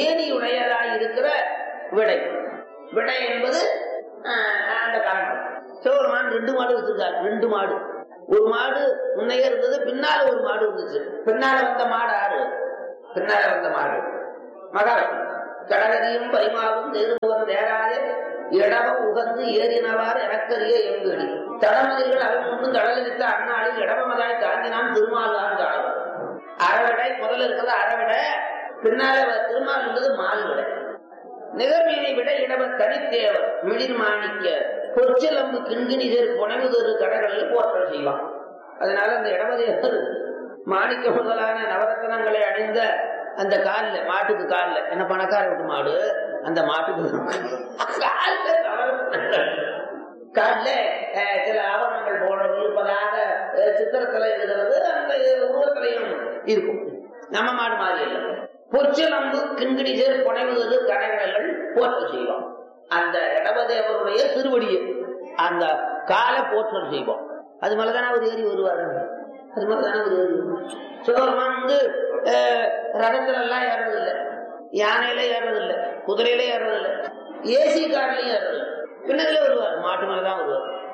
மேனியுடையதாய் இருக்கிற விடை விடை என்பது ஆஹ், அந்த காரணம் சிவபெருமான் ரெண்டு மாடு வச்சிருக்காரு ரெண்டு மாடு ஒரு மாடு முன்னையே இருந்தது பின்னால ஒரு மாடு இருந்துச்சு பின்னால வந்த மாடு ஆறு பின்னால வந்த மாடு மகாவிஷ்ணு கடகதியும் பரிமாவும் தேருபவன் தேராதே இடவம் உகந்து ஏறினவாறு எனக்கரிய எங்கடி தடமதில்கள் அவன் முன்னும் கடலித்த அண்ணாளில் இடவமதாய் தாங்கினான் திருமாலான் காலம் அறவிடை முதல்ல இருக்கிறது அறவிடை பின்னால வ- திருமால் என்பது மால்விடை நிகர்மீனை விட இடவர் தனித்தேவர் மிளிர் மாணிக்க பொற்சிலம்பு கிண்கிணிதர் புனைவுதொரு கடகளில் போற்றல் செய்வான் அதனால அந்த இடவதேவர் மாணிக்க முதலான நவரத்தனங்களை அணிந்த அந்த கால்ல மாட்டுக்கு கால்ல என்ன பணக்கார விட்டு மாடு அந்த மாட்டுக்கு கால்ல நவரத்னங்கள். கால்ல அஹ், சில ஆவரணங்கள் போல இருப்பதாக அஹ், சித்திரத்துல எழுதுறது அந்த உருவத்திலையும் இருக்கும் நம்ம மாடு மாதிரி இல்லை பொற்சிலம்பு கிண்கிணி சேர் புனைவுதல் கடைகள் போற்ற செய்வோம் அந்த இடவதேவருடைய திருவடியை அந்த காலை போற்றல் செய்வோம் அது மேலதானே அவர் ஏறி வருவாரு அது மேலதானே அவர் ஏறி வருவார். சிவபெருமான் வந்து அஹ், ரதத்துல எல்லாம் ஏறதில்லை யானையில ஏறதில்லை குதிரையில ஏறதில்லை ஏசி கார்லயும் ஏறதில்லை பின்னதுல வருவார் மாட்டு மேலதான் வருவார்